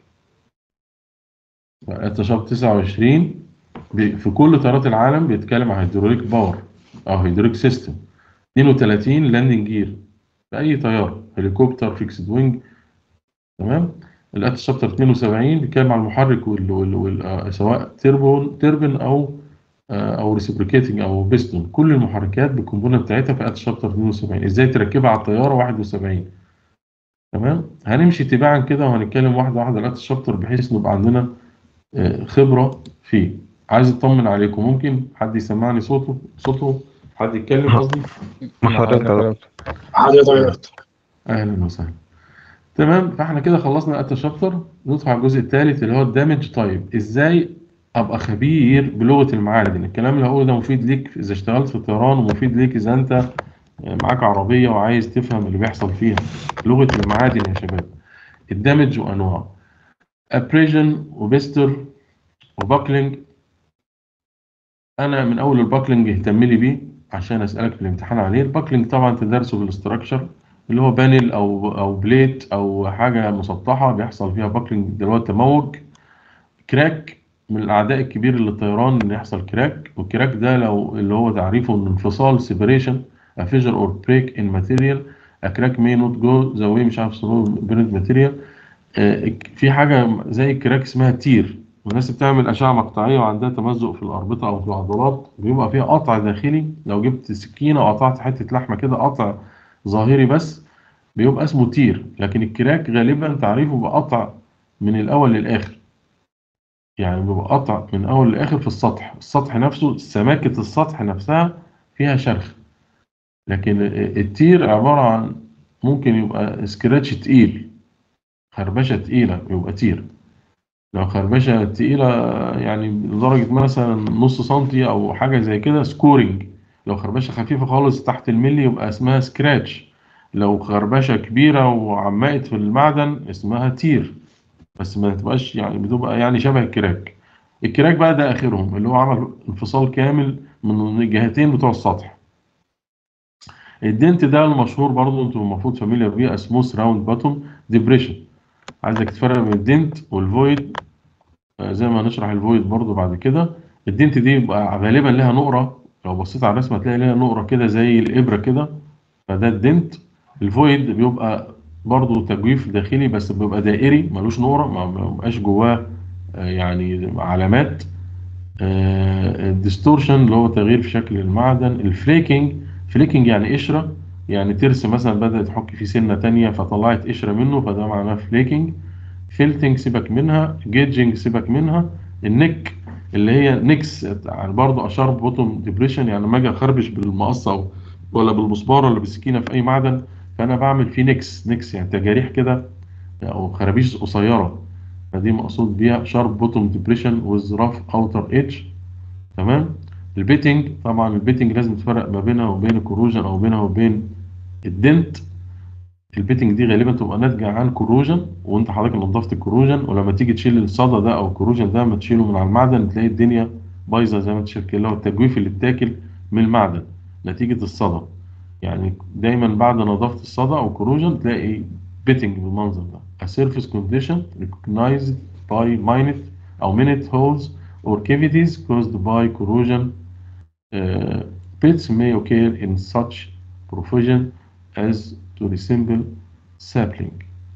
حتى شابتر 29 بي- في كل طيارات العالم بيتكلم عن هيدروليك باور او هيدروليك سيستم 32 لاندنج جير في اي طياره هليكوبتر فيكسد وينج تمام الات شابتر 72 بيتكلم عن المحرك وال, وال, وال آه، سواء تيربون تيربن او آه، او ريسبريكيتنج او بيستون كل المحركات بالكومبوننت بتاعتها في ات شابتر 72 ازاي تركبها على الطياره 71 تمام هنمشي تباعا كده وهنتكلم واحده واحده الات شابتر بحيث نبقى عندنا آه، خبره فيه عايز اطمن عليكم ممكن حد يسمعني صوته صوته حد يتكلم قصدي مع حضرتك يا دكتور حضرتك يا دكتور اهلا وسهلا تمام فاحنا كده خلصنا الأتا شابتر ندخل على الجزء الثالث اللي هو الدامج تايب ازاي ابقى خبير بلغه المعادن الكلام اللي هقوله ده مفيد ليك اذا اشتغلت في الطيران ومفيد ليك اذا انت معاك عربيه وعايز تفهم اللي بيحصل فيها لغه المعادن يا شباب الدامج وانواعه ابريجن وبيستر وباكلينج انا من اول الباكلينج اهتم لي بيه عشان اسالك في الامتحان عليه الباكلينج طبعا تدرسه بالاستراكشر اللي هو بانل او او بليت او حاجه مسطحه بيحصل فيها باكلينج اللي هو التموج كراك من الاعداء الكبير للطيران ان يحصل كراك والكراك ده لو اللي هو تعريفه ان انفصال سيبريشن a fissure or break in material a crack may not go the way مش عارف اسمه parent material آه، في حاجه زي الكراك اسمها تير والناس بتعمل اشعه مقطعيه وعندها تمزق في الاربطه او في العضلات بيبقى فيها قطع داخلي لو جبت سكينه وقطعت حته لحمه كده قطع ظاهري بس بيبقى اسمه تير لكن الكراك غالبا تعريفه بقطع من الاول للاخر يعني بيبقى قطع من اول لاخر في السطح السطح نفسه سماكه السطح نفسها فيها شرخ لكن التير عباره عن ممكن يبقى سكراتش تقيل خربشه تقيله يبقى تير لو خربشه تقيله يعني لدرجه مثلا نص سنتي او حاجه زي كده سكورنج لو خربشه خفيفه خالص تحت الملي يبقى اسمها سكراتش لو خربشه كبيره وعمقت في المعدن اسمها تير بس ما تبقاش يعني بتبقى يعني شبه الكراك الكراك بقى ده اخرهم اللي هو عمل انفصال كامل من الجهتين بتوع السطح الدنت ده المشهور برضو انتوا المفروض فاميليار بيه سموث راوند باتوم ديبريشن عايزك تفرق بين الدنت والفويد آه، زي ما هنشرح الفويد برضو بعد كده الدنت دي يبقى غالبا لها نقرة لو بصيت على الرسمة هتلاقي لها نقرة كده زي الإبرة كده فده الدنت الفويد بيبقى برضو تجويف داخلي بس بيبقى دائري ملوش نقرة ما ما بيبقاش جواه آه، يعني علامات الديستورشن اللي هو تغيير في شكل المعدن الفليكنج فليكنج يعني قشرة يعني ترس مثلا بدأت تحك فيه سنة تانية فطلعت قشرة منه فده معناه فليكنج فيلتنج سيبك منها جيجنج سيبك منها النك اللي هي نكس يعني برضه اشار بوتوم ديبريشن يعني لما اجي اخربش بالمقص او ولا بالمسمار ولا بالسكينه في اي معدن فانا بعمل فيه نكس نكس يعني تجاريح كده او خرابيش قصيره فدي مقصود بيها شارب بوتوم ديبريشن ويز راف اوتر ايدج تمام البيتنج طبعا البيتنج لازم تفرق ما بينها وبين الكروجن او بينها وبين الدنت البيتنج دي غالبا تبقى ناتجه عن كروجن وانت حضرتك نضفت الكروجن ولما تيجي تشيل الصدى ده او الكروجن ده ما تشيله من على المعدن تلاقي الدنيا بايظه زي ما انت شايف كده اللي هو التجويف اللي بتاكل من المعدن نتيجه الصدى يعني دايما بعد نظافه الصدى او الكروجن تلاقي بيتنج بالمنظر ده a surface condition recognized by minute او minute holes or cavities caused by corrosion uh, pits may occur in such profusion as to resemble sapling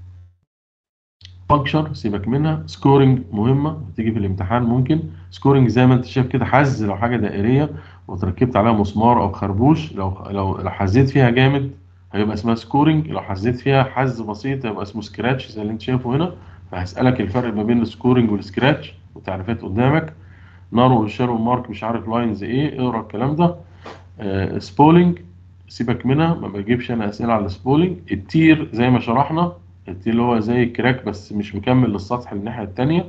puncture سيبك منها scoring مهمة هتيجي في الامتحان ممكن scoring زي ما انت شايف كده حز لو حاجة دائرية وتركبت عليها مسمار او خربوش لو لو لو حزيت فيها جامد هيبقى اسمها سكورنج لو حزيت فيها حز بسيط هيبقى اسمه سكراتش زي اللي انت شايفه هنا فهسألك الفرق ما بين السكورنج والسكراتش وتعريفات قدامك نارو والشارو مارك مش عارف لاينز ايه اقرا الكلام ده آه سبولينج سيبك منها ما بجيبش انا اسئله على السبولينج التير زي ما شرحنا التير اللي هو زي الكراك بس مش مكمل للسطح الناحيه التانيه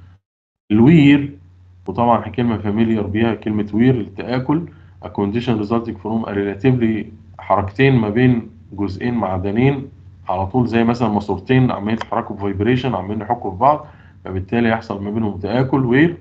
الوير وطبعا كلمه فاميليار بيها كلمه وير التآكل a condition resulting from a relatively حركتين ما بين جزئين معدنين على طول زي مثلا ماسورتين عمالين يتحركوا بفايبريشن عمالين يحكوا في بعض فبالتالي يحصل ما بينهم تآكل وير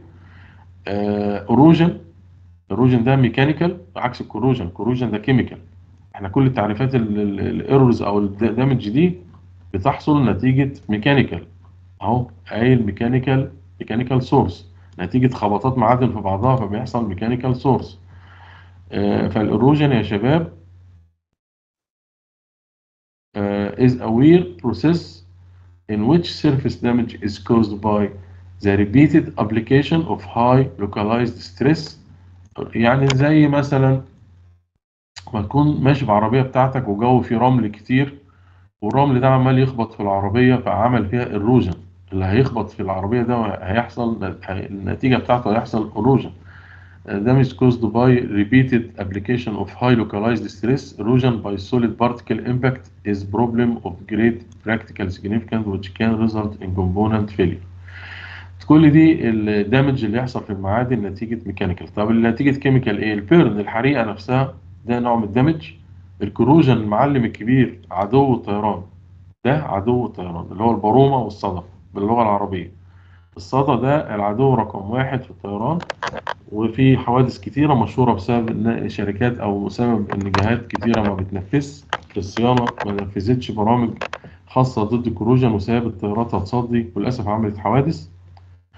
اروجن اروجن ده ميكانيكال عكس الكوروجن الكوروجن ده كيميكال احنا كل التعريفات الايرورز او الدامج دي بتحصل نتيجه ميكانيكال اهو قايل ميكانيكال ميكانيكال سورس نتيجه خبطات معادن في بعضها فبيحصل ميكانيكال سورس فالاروجن يا شباب uh, is a weird process in which surface damage is caused by the repeated application of high localized stress يعني زي مثلا ما تكون ماشي بعربية بتاعتك وجو فيه رمل كتير والرمل ده عمال يخبط في العربية فعمل فيها اروجن اللي هيخبط في العربية ده هيحصل النتيجة بتاعته هيحصل اروجن damage caused by repeated application of high localized stress erosion by solid particle impact is problem of great practical significance which can result in component failure كل دي الدامج اللي يحصل في المعادن نتيجة ميكانيكال طب نتيجة كيميكال ايه البيرن الحريقة نفسها ده نوع من الدامج الكروجن المعلم الكبير عدو الطيران ده عدو الطيران اللي هو البرومة والصدى باللغة العربية الصدى ده العدو رقم واحد في الطيران وفي حوادث كتيرة مشهورة بسبب إن شركات أو بسبب إن جهات كتيرة ما بتنفذش في الصيانة ما نفذتش برامج خاصة ضد الكروجن وسبب الطيارات هتصدي وللأسف عملت حوادث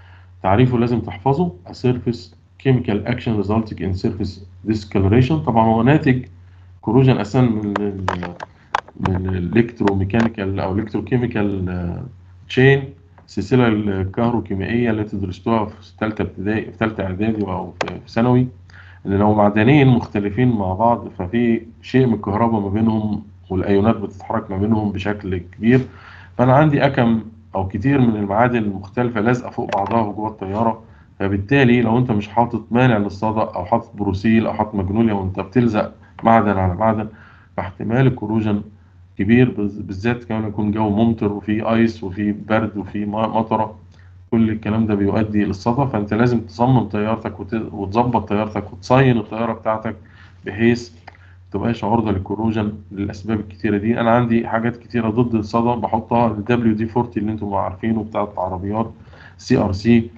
تعريفه لازم تحفظه a surface chemical action resulting in surface discoloration طبعا هو ناتج كوروجن اساسا من ال من الالكتروميكانيكال او الكتروكيميكال تشين السلسله الكهروكيميائيه التي درستوها في ثالثه ابتدائي في ثالثه اعدادي او في في ثانوي ان لو معدنين مختلفين مع بعض ففي شيء من الكهرباء ما بينهم والايونات بتتحرك ما بينهم بشكل كبير فانا عندي اكم او كتير من المعادن المختلفه لازقه فوق بعضها جوه الطياره فبالتالي لو انت مش حاطط مانع للصدى او حاطط بروسيل او حاطط مجنوليا وانت بتلزق معدن على معدن فاحتمال الكروجن كبير بز- بالذات كمان يكون جو ممطر وفي ايس وفي برد وفي م- مطره كل الكلام ده بيؤدي للصدى فانت لازم تصمم طيارتك وت- وتظبط طيارتك وتصين الطياره بتاعتك بحيث تبقاش عرضه للكروجن للاسباب الكتيره دي انا عندي حاجات كتيره ضد الصدى بحطها الدبليو دي 40 اللي انتم عارفينه بتاعت عربيات سي ار سي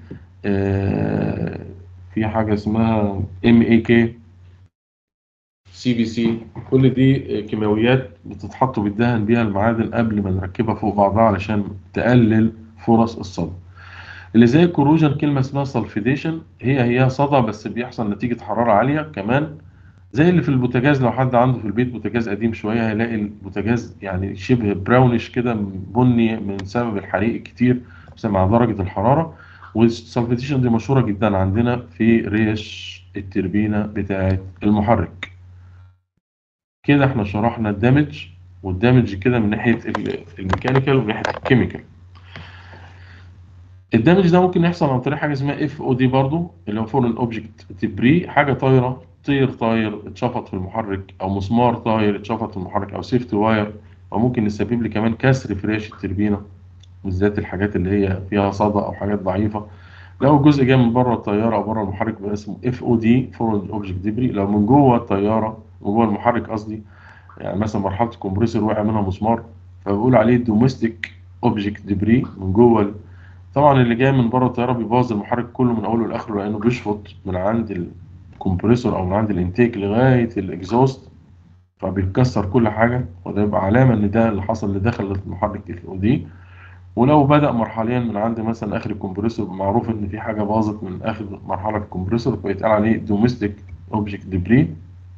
في حاجه اسمها ام اي كي سي بي سي كل دي كيماويات بتتحط وبيدهن بيها المعادن قبل ما نركبها فوق بعضها علشان تقلل فرص الصدى اللي زي الكروجن كلمة اسمها سلفيديشن هي هي صدى بس بيحصل نتيجة حرارة عالية كمان زي اللي في البوتاجاز لو حد عنده في البيت بوتاجاز قديم شوية هيلاقي البوتاجاز يعني شبه براونش كده بني من سبب الحريق الكتير بس مع درجة الحرارة والسلفيديشن دي مشهورة جدا عندنا في ريش التربينة بتاعة المحرك كده احنا شرحنا الدمج والدمج كده من ناحيه ال- الميكانيكال ومن ناحيه الكيميكال الدمج ده ممكن يحصل عن طريق حاجه اسمها اف او دي برضو اللي هو فورن اوبجكت تبري حاجه طايره طير طاير اتشفط في المحرك او مسمار طاير اتشفط في المحرك او سيفتي واير او ممكن يسبب لي كمان كسر في ريش التربينه بالذات الحاجات اللي هي فيها صدى او حاجات ضعيفه لو جزء جاي من بره الطياره او بره المحرك بيبقى اسمه اف او دي فورن اوبجكت ديبري لو من جوه الطياره من جوه المحرك قصدي يعني مثلا مرحله الكمبريسور وقع منها مسمار فبقول عليه دوميستيك اوبجكت ديبري من جوه ال- طبعا اللي جاي من بره الطياره بيبوظ المحرك كله من اوله لاخره لانه بيشفط من عند الكمبريسور او من عند الانتيك لغايه الاكزوست فبيتكسر كل حاجه وده يبقى علامه ان ده اللي حصل اللي دخل المحرك اف او دي ولو بدأ مرحليا من عند مثلا اخر الكمبريسور معروف ان في حاجه باظت من اخر مرحله في الكمبريسور فيتقال عليه دوميستيك اوبجكت ديبري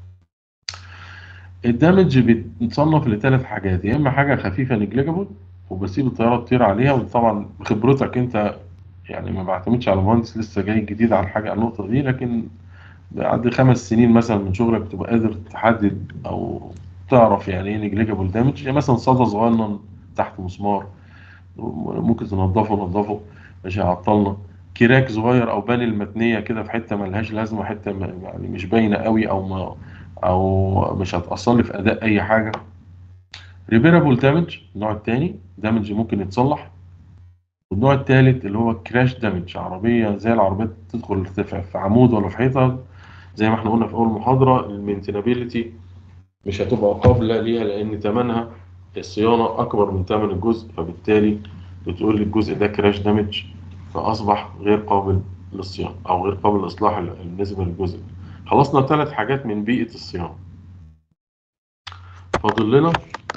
الدمج بيتصنف لثلاث حاجات يا اما حاجه خفيفه نجليجابل وبسيب الطياره تطير عليها وطبعا بخبرتك انت يعني ما بعتمدش على مهندس لسه جاي جديد على الحاجه على النقطه دي لكن بعد خمس سنين مثلا من شغلك بتبقى قادر تحدد او تعرف يعني ايه نجليجابل دامج يعني مثلا صدى صغير تحت مسمار ممكن تنضفه نضفه مش هيعطلنا كراك صغير او بانل متنيه كده في حته ملهاش لازمه حته م- يعني مش باينه قوي او ما او مش هتاثر لي في اداء اي حاجه ريبيرابل دامج النوع الثاني دامج ممكن يتصلح والنوع الثالث اللي هو كراش دامج عربيه زي العربيات تدخل في في عمود ولا في حيطه زي ما احنا قلنا في اول محاضره المينتينابيلتي مش هتبقى قابله ليها لان ثمنها الصيانه اكبر من ثمن الجزء فبالتالي بتقول لي الجزء ده كراش دامج فاصبح غير قابل للصيانه او غير قابل للاصلاح بالنسبه للجزء ده. خلصنا ثلاث حاجات من بيئه الصيانه فاضل لنا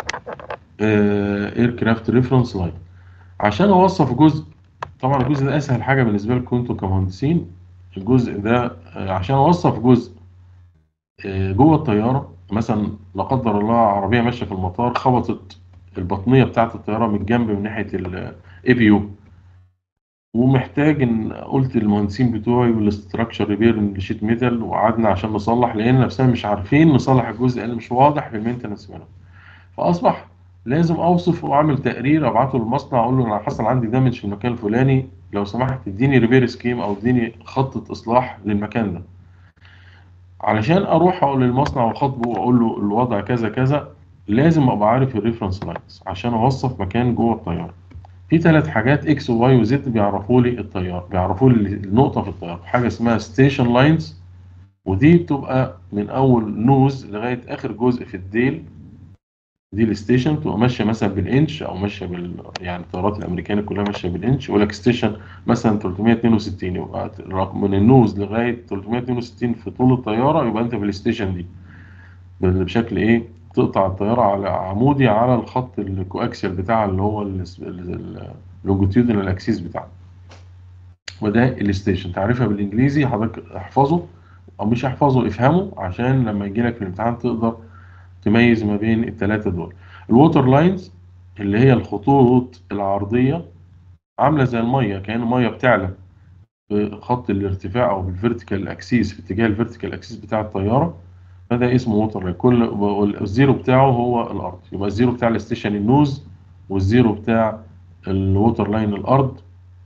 اير كرافت ريفرنس لاين عشان اوصف جزء طبعا الجزء ده اسهل حاجه بالنسبه لكم انتوا كمهندسين الجزء ده آه، عشان اوصف جزء آه، جوه الطياره مثلا لا قدر الله عربيه ماشيه في المطار خبطت البطنيه بتاعه الطياره من الجنب من ناحيه الاي بي يو ومحتاج ان قلت للمهندسين بتوعي والاستراكشر ريبير الشيت ميتال وقعدنا عشان نصلح لان نفسنا مش عارفين نصلح الجزء لان مش واضح في المينتنس منه فاصبح لازم اوصف واعمل تقرير ابعته للمصنع اقول له انا حصل عندي دامج في المكان الفلاني لو سمحت اديني ريبير سكيم او اديني خطه اصلاح للمكان ده علشان اروح اقول للمصنع واخاطبه واقول له الوضع كذا كذا لازم ابقى عارف الريفرنس لاينز عشان اوصف مكان جوه الطياره في ثلاث حاجات اكس وواي وزد بيعرفوا لي الطيار بيعرفوا لي النقطه في الطياره حاجه اسمها ستيشن لاينز ودي بتبقى من اول نوز لغايه اخر جزء في الديل دي الستيشن تبقى ماشيه مثلا بالانش او ماشيه بال يعني الطيارات الامريكانيه كلها ماشيه بالانش يقول لك ستيشن مثلا 362 يبقى الرقم من النوز لغايه 362 في طول الطياره يبقى انت في الستيشن دي بشكل ايه تقطع الطياره على عمودي على الخط الكواكسيال بتاعها اللي هو اللونجيتيودنال اكسيس بتاعها وده الستيشن تعرفها بالانجليزي حضرتك احفظه او مش احفظه افهمه عشان لما يجي لك في الامتحان تقدر تميز ما بين الثلاثه دول الووتر لاينز اللي هي الخطوط العرضيه عامله زي الميه كأن الميه بتعلى بخط الارتفاع او بالفيرتيكال اكسيس في اتجاه الفيرتيكال اكسيس بتاع الطياره فده اسمه ووتر لاين كل والزيرو بتاعه هو الارض يبقى الزيرو بتاع الستيشن النوز والزيرو بتاع الووتر لاين الارض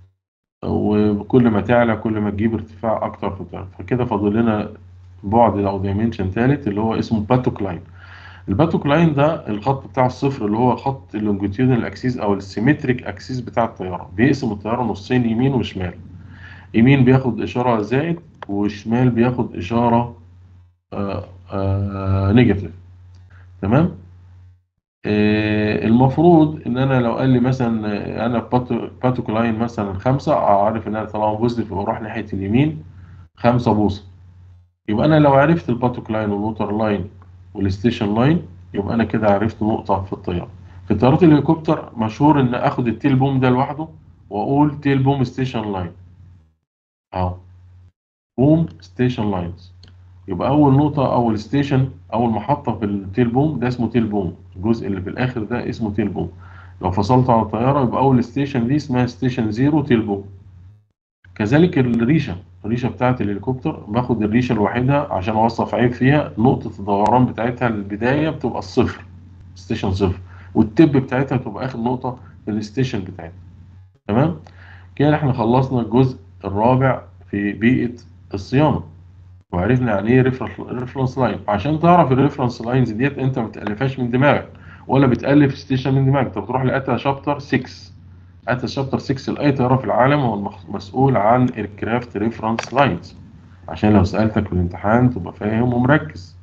وكل ما تعلى كل ما تجيب ارتفاع اكتر في الطياره فكده فاضل لنا بعد او دايمنشن ثالث اللي هو اسمه باتوك لاين الباتوك لاين ده الخط بتاع الصفر اللي هو خط اللونجيتيودنال اكسيس او السيمتريك اكسيس بتاع الطياره بيقسم الطياره نصين يمين وشمال يمين بياخد اشاره زائد وشمال بياخد اشاره آه آه نيجاتيف تمام آه المفروض ان انا لو قال لي مثلا آه، انا باتو- باتوك لاين مثلا خمسة اعرف ان انا طالما بوزيتيف بروح ناحيه اليمين خمسة بوصه يبقى انا لو عرفت الباتوك لاين والووتر لاين والستيشن لاين يبقى انا كده عرفت نقطه في الطياره في طيارات الهليكوبتر مشهور ان اخد التيل بوم ده لوحده واقول تيل بوم ستيشن لاين اهو بوم ستيشن لاينز يبقى اول نقطه اول ستيشن اول محطه في التيل بوم ده اسمه تيل بوم الجزء اللي في الاخر ده اسمه تيل بوم لو فصلت على الطياره يبقى اول ستيشن دي اسمها ستيشن زيرو تيل بوم كذلك الريشه الريشه بتاعت الهليكوبتر باخد الريشه لوحدها عشان اوصف عيب فيها نقطه الدوران بتاعتها البدايه بتبقى الصفر ستيشن صفر والتب بتاعتها بتبقى اخر نقطه في الستيشن بتاعتها تمام كده احنا خلصنا الجزء الرابع في بيئه الصيانه وعرفنا يعني ايه ريفرنس لاين عشان تعرف الريفرنس لاينز ديت انت ما بتالفهاش من دماغك ولا بتالف ستيشن من دماغك انت بتروح لاتا شابتر 6 اتا شابتر 6 لاي طياره في العالم هو المسؤول عن ايركرافت ريفرنس لاينز عشان لو سالتك في الامتحان تبقى فاهم ومركز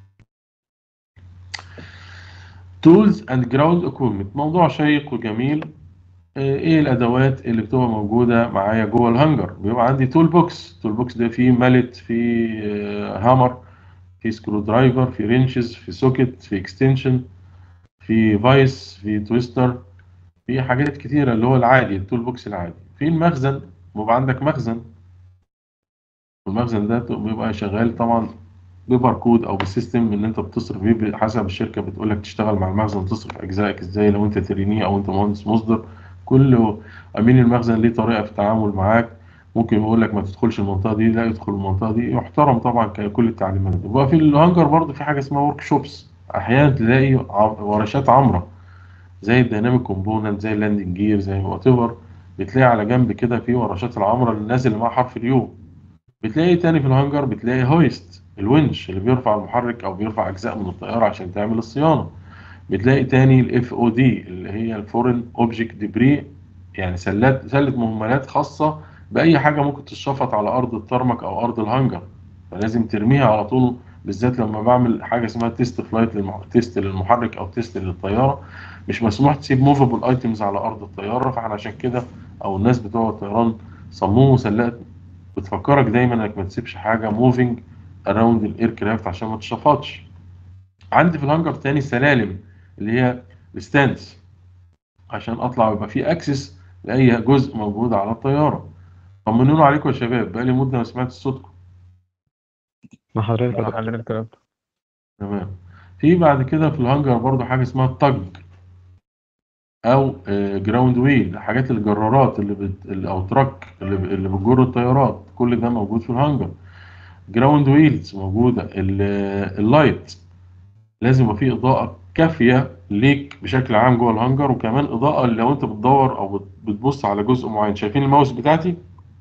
تولز اند جراوند اكويبمنت موضوع شيق وجميل آه، ايه الادوات اللي بتبقى موجوده معايا جوه الهانجر بيبقى عندي تول بوكس تول بوكس ده فيه مالت فيه آه، هامر في سكرو درايفر في رينشز في سوكت في اكستنشن في فايس في تويستر في حاجات كتيرة اللي هو العادي التول بوكس العادي في المخزن بيبقى عندك مخزن والمخزن ده بيبقى شغال طبعا بباركود او بسيستم ان انت بتصرف بيه حسب الشركه بتقول لك تشتغل مع المخزن تصرف اجزائك ازاي لو انت تريني او انت مهندس مصدر كل امين المخزن ليه طريقه في التعامل معاك ممكن يقول لك ما تدخلش المنطقه دي لا ادخل المنطقه دي يحترم طبعا كل التعليمات دي وفي الهانجر برضه في حاجه اسمها ورك شوبس احيانا تلاقي ع- ورشات عمره زي الديناميك كومبوننت زي اللاندنج جير زي وات ايفر بتلاقي على جنب كده في ورشات العمره للناس اللي معاها حرف اليو بتلاقي تاني في الهانجر بتلاقي هويست الونش اللي بيرفع المحرك او بيرفع اجزاء من الطياره عشان تعمل الصيانه بتلاقي تاني الاف او دي اللي هي الفورين اوبجكت ديبري يعني سلات سله مهملات خاصه باي حاجه ممكن تتشفط على ارض الترمك او ارض الهانجر فلازم ترميها على طول بالذات لما بعمل حاجه اسمها تيست فلايت للمح... تيست للمحرك او تيست للطياره مش مسموح تسيب موفبل ايتمز على ارض الطياره فاحنا عشان كده او الناس بتوع الطيران صمموا سلات بتفكرك دايما انك ما تسيبش حاجه موفينج اراوند الاير كرافت عشان ما تشفطش عندي في الهانجر تاني سلالم اللي هي الستاندز عشان اطلع ويبقى في اكسس لاي جزء موجود على الطياره طمنونا عليكم يا شباب بقالي مده ما سمعت صوتكم مع حضرتك يا مع دكتور. حضرتك يا دكتور. تمام في بعد كده في الهانجر برضو حاجه اسمها التج او جراوند ويل حاجات الجرارات اللي بت... اللي- او تراك اللي, ب... اللي بتجر الطيارات كل ده موجود في الهانجر جراوند ويلز موجوده ال- اللايت لازم يبقى فيه اضاءه كافيه ليك بشكل عام جوه الهانجر وكمان اضاءه لو انت بتدور او بت- بتبص على جزء معين شايفين الماوس بتاعتي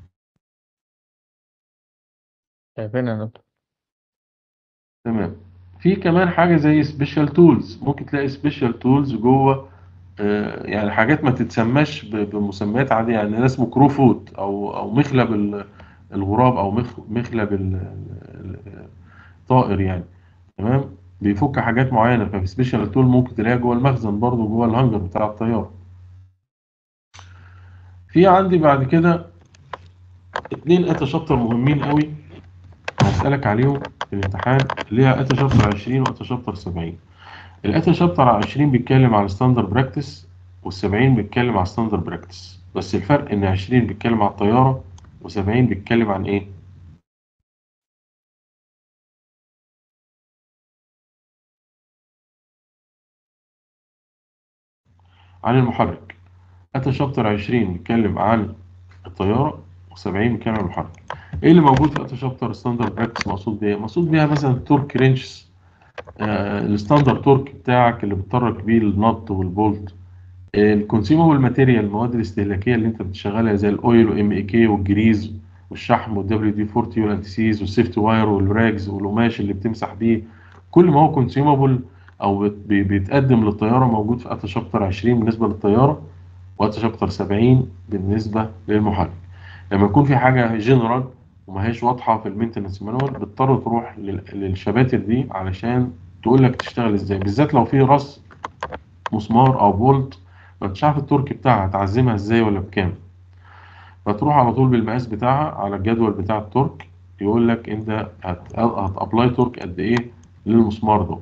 شايفين يا دكتور تمام في كمان حاجه زي سبيشال تولز ممكن تلاقي سبيشال تولز جوه آه، يعني حاجات ما تتسماش ب- بمسميات عاديه يعني ده اسمه كرو فوت او او مخلب ال- الغراب او مخ- مخلب ال- ال- الطائر يعني تمام بيفك حاجات معينه ففي سبيشال تول ممكن تلاقيها جوه المخزن برضو جوه الهانجر بتاع الطياره في عندي بعد كده اتنين اتا شابتر مهمين قوي هسألك عليهم في الامتحان اللي هي اتا شابتر 20 واتا شابتر 70 الاتا شابتر 20 بيتكلم على ستاندرد براكتس وال70 بيتكلم على ستاندرد براكتس بس الفرق ان 20 بيتكلم على الطياره و70 بيتكلم عن ايه؟ عن المحرك أتى شابتر 20 بيتكلم عن الطيارة و70 بيتكلم عن المحرك ايه اللي موجود في أتى شابتر ستاندرد براكتس مقصود بيه؟ مقصود بيها مثلا تورك رينجز آه الستاندرد تورك بتاعك اللي بتطرق بيه النط والبولت الكونسيومبل ماتيريال المواد الاستهلاكيه اللي انت بتشغلها زي الاويل والام اي كي والجريز والشحم والدبليو دي 40 والانتيسيز والسيفتي واير والراجز والقماش اللي بتمسح بيه كل ما هو كونسيومبل او بت- بي- بيتقدم للطياره موجود في اتى شابتر 20 بالنسبه للطياره واتى شابتر 70 بالنسبه للمحرك لما يكون في حاجه جنرال وما هيش واضحه في المينتنس مانوال بتضطر تروح لل- للشباتر دي علشان تقول لك تشتغل ازاي بالذات لو في راس مسمار او بولت ما انتش عارف التورك بتاعها هتعزمها ازاي ولا بكام فتروح على طول بالمقاس بتاعها على الجدول بتاع التورك يقول لك انت هت هتابلاي تورك قد ايه للمسمار ده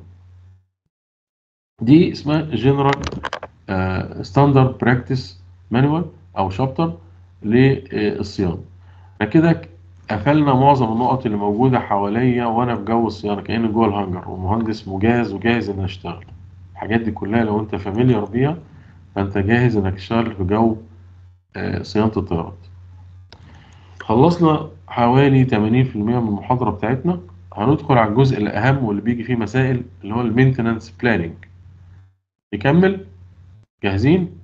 دي اسمها جنرال ستاندرد براكتس مانوال او شابتر للصيانه احنا كده قفلنا معظم النقط اللي موجوده حواليا وانا في جو الصيانه كاني جوه الهانجر ومهندس مجهز وجاهز ان اشتغل الحاجات دي كلها لو انت فاميليار بيها فانت جاهز انك تشتغل في جو آه، صيانه الطيارات خلصنا حوالي 80% من المحاضره بتاعتنا هندخل على الجزء الاهم واللي بيجي فيه مسائل اللي هو المينتنانس بلاننج نكمل جاهزين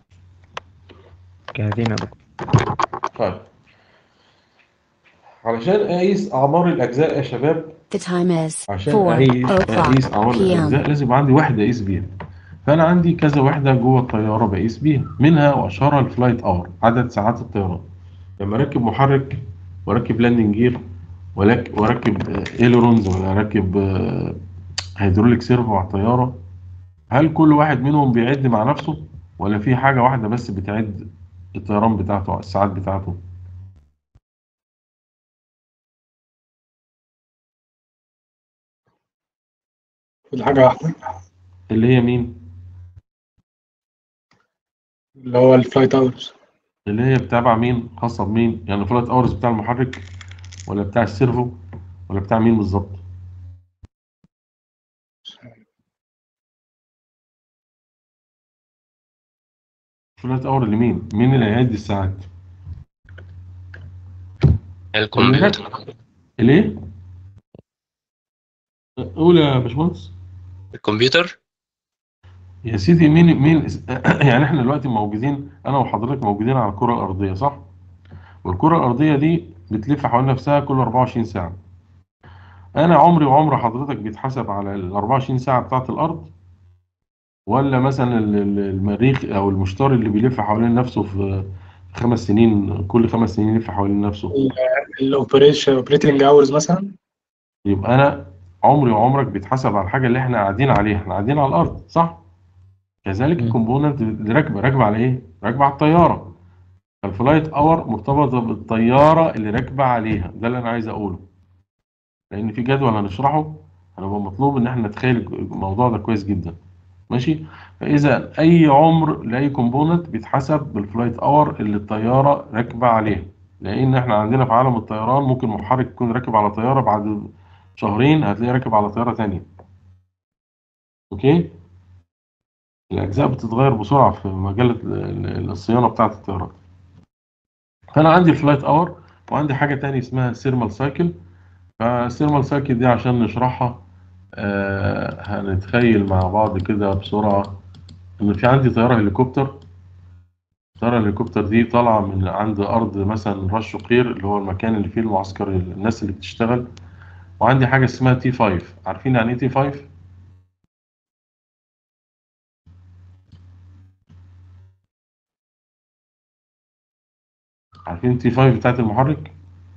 جاهزين يا دكتور طيب علشان اقيس اعمار الاجزاء يا شباب The time is عشان 4 اقيس اقيس o'clock اعمار p.m. الاجزاء لازم يبقى عندي وحده اقيس بيها فانا عندي كذا وحده جوه الطياره بقيس بيها منها واشهرها الفلايت اور عدد ساعات الطيران لما اركب محرك واركب لاندنج جير ولك- واركب ايلورونز ولا اركب آه، هيدروليك سيرفو على الطياره هل كل واحد منهم بيعد مع نفسه ولا في حاجه واحده بس بتعد الطيران بتاعته الساعات بتاعته كل حاجة واحدة اللي هي مين اللي هو الفلايت اورز اللي هي بتابع مين خاصة بمين يعني فلايت اورز بتاع المحرك ولا بتاع السيرفو ولا بتاع مين بالظبط فلايت اور لمين مين اللي هيعد الساعات الكمبيوتر الايه قول يا باشمهندس الكمبيوتر يا سيدي مين مين يعني احنا دلوقتي موجودين انا وحضرتك موجودين على الكرة الارضية صح والكرة الارضية دي بتلف حوالين نفسها كل 24 ساعة انا عمري وعمر حضرتك بيتحسب على ال 24 ساعة بتاعت الارض ولا مثلا ال- ال- المريخ او المشتري اللي بيلف حوالين نفسه في خمس سنين كل خمس سنين يلف حوالين نفسه الاوبريشن اوبريتنج اورز مثلا يبقى انا عمري وعمرك بيتحسب على الحاجه اللي احنا قاعدين عليها احنا قاعدين على الارض صح كذلك مم. الكومبوننت اللي راكبه راكبه على ايه راكبه على الطياره فالفلايت اور مرتبطه بالطياره اللي راكبه عليها ده اللي انا عايز اقوله لان في جدول هنشرحه هنبقى مطلوب ان احنا نتخيل الموضوع ده كويس جدا ماشي فاذا اي عمر لاي كومبوننت بيتحسب بالفلايت اور اللي الطياره راكبه عليها لان احنا عندنا في عالم الطيران ممكن محرك يكون راكب على طياره بعد شهرين هتلاقيه راكب على طياره تانية اوكي الاجزاء بتتغير بسرعه في مجال ال- ال- الصيانه بتاعه الطيران فانا عندي الفلايت اور وعندي حاجه تانية اسمها سيرمال سايكل فالسيرمال سايكل دي عشان نشرحها آه هنتخيل مع بعض كده بسرعه ان في عندي طياره هليكوبتر الطياره الهليكوبتر دي طالعه من عند ارض مثلا راس شقير اللي هو المكان اللي فيه المعسكر الناس اللي بتشتغل وعندي حاجه اسمها تي 5 عارفين يعني ايه تي 5 عارفين تي 5 بتاعت المحرك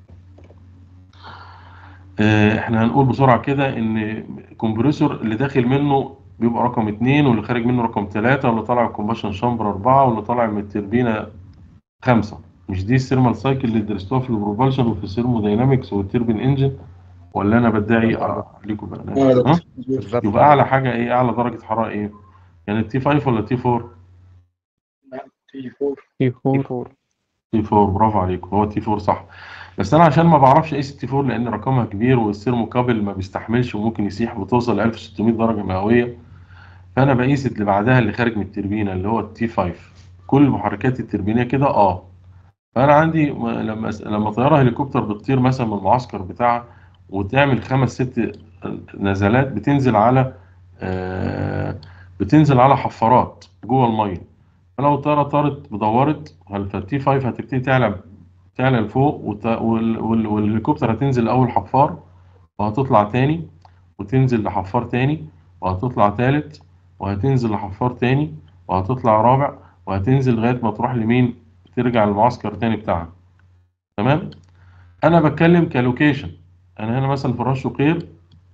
آه، احنا هنقول بسرعه كده ان الكمبريسور اللي داخل منه بيبقى رقم اتنين واللي خارج منه رقم تلاتة واللي طالع من الكومباشن شامبر أربعة واللي طالع من التربينة خمسة مش دي السيرمال سايكل اللي درستوها في البروبالشن وفي الثيرموداينامكس والتربين انجن ولا انا بدعي آه، عليكم بقى آه، ده ها بالظبط يبقى اعلى حاجه ايه اعلى درجه حراره ايه يعني تي 5 ولا تي 4 تي 4 في تي فور فور تي 4 برافو عليك هو تي 4 صح بس انا عشان ما بعرفش اقيس التي 4 لان رقمها كبير والسيرموكابل ما بيستحملش وممكن يسيح بتوصل ل 1600 درجه مئويه فانا بقيس اللي بعدها اللي خارج من التربينه اللي هو التي 5 كل المحركات التربينيه كده اه فانا عندي م- لما لما طياره هليكوبتر بتطير مثلا من المعسكر بتاعها وتعمل خمس ست نزلات بتنزل على آه، بتنزل على حفارات جوه الميه فلو الطياره طارت ودورت فالتي 5 هتبتدي تعلى تعلى لفوق وت- وال- وال- والهليكوبتر هتنزل لأول حفار وهتطلع تاني وتنزل لحفار تاني وهتطلع تالت وهتنزل لحفار تاني وهتطلع رابع وهتنزل لغاية ما تروح لمين ترجع للمعسكر تاني بتاعها تمام أنا بتكلم كلوكيشن أنا هنا مثلا في راس شقير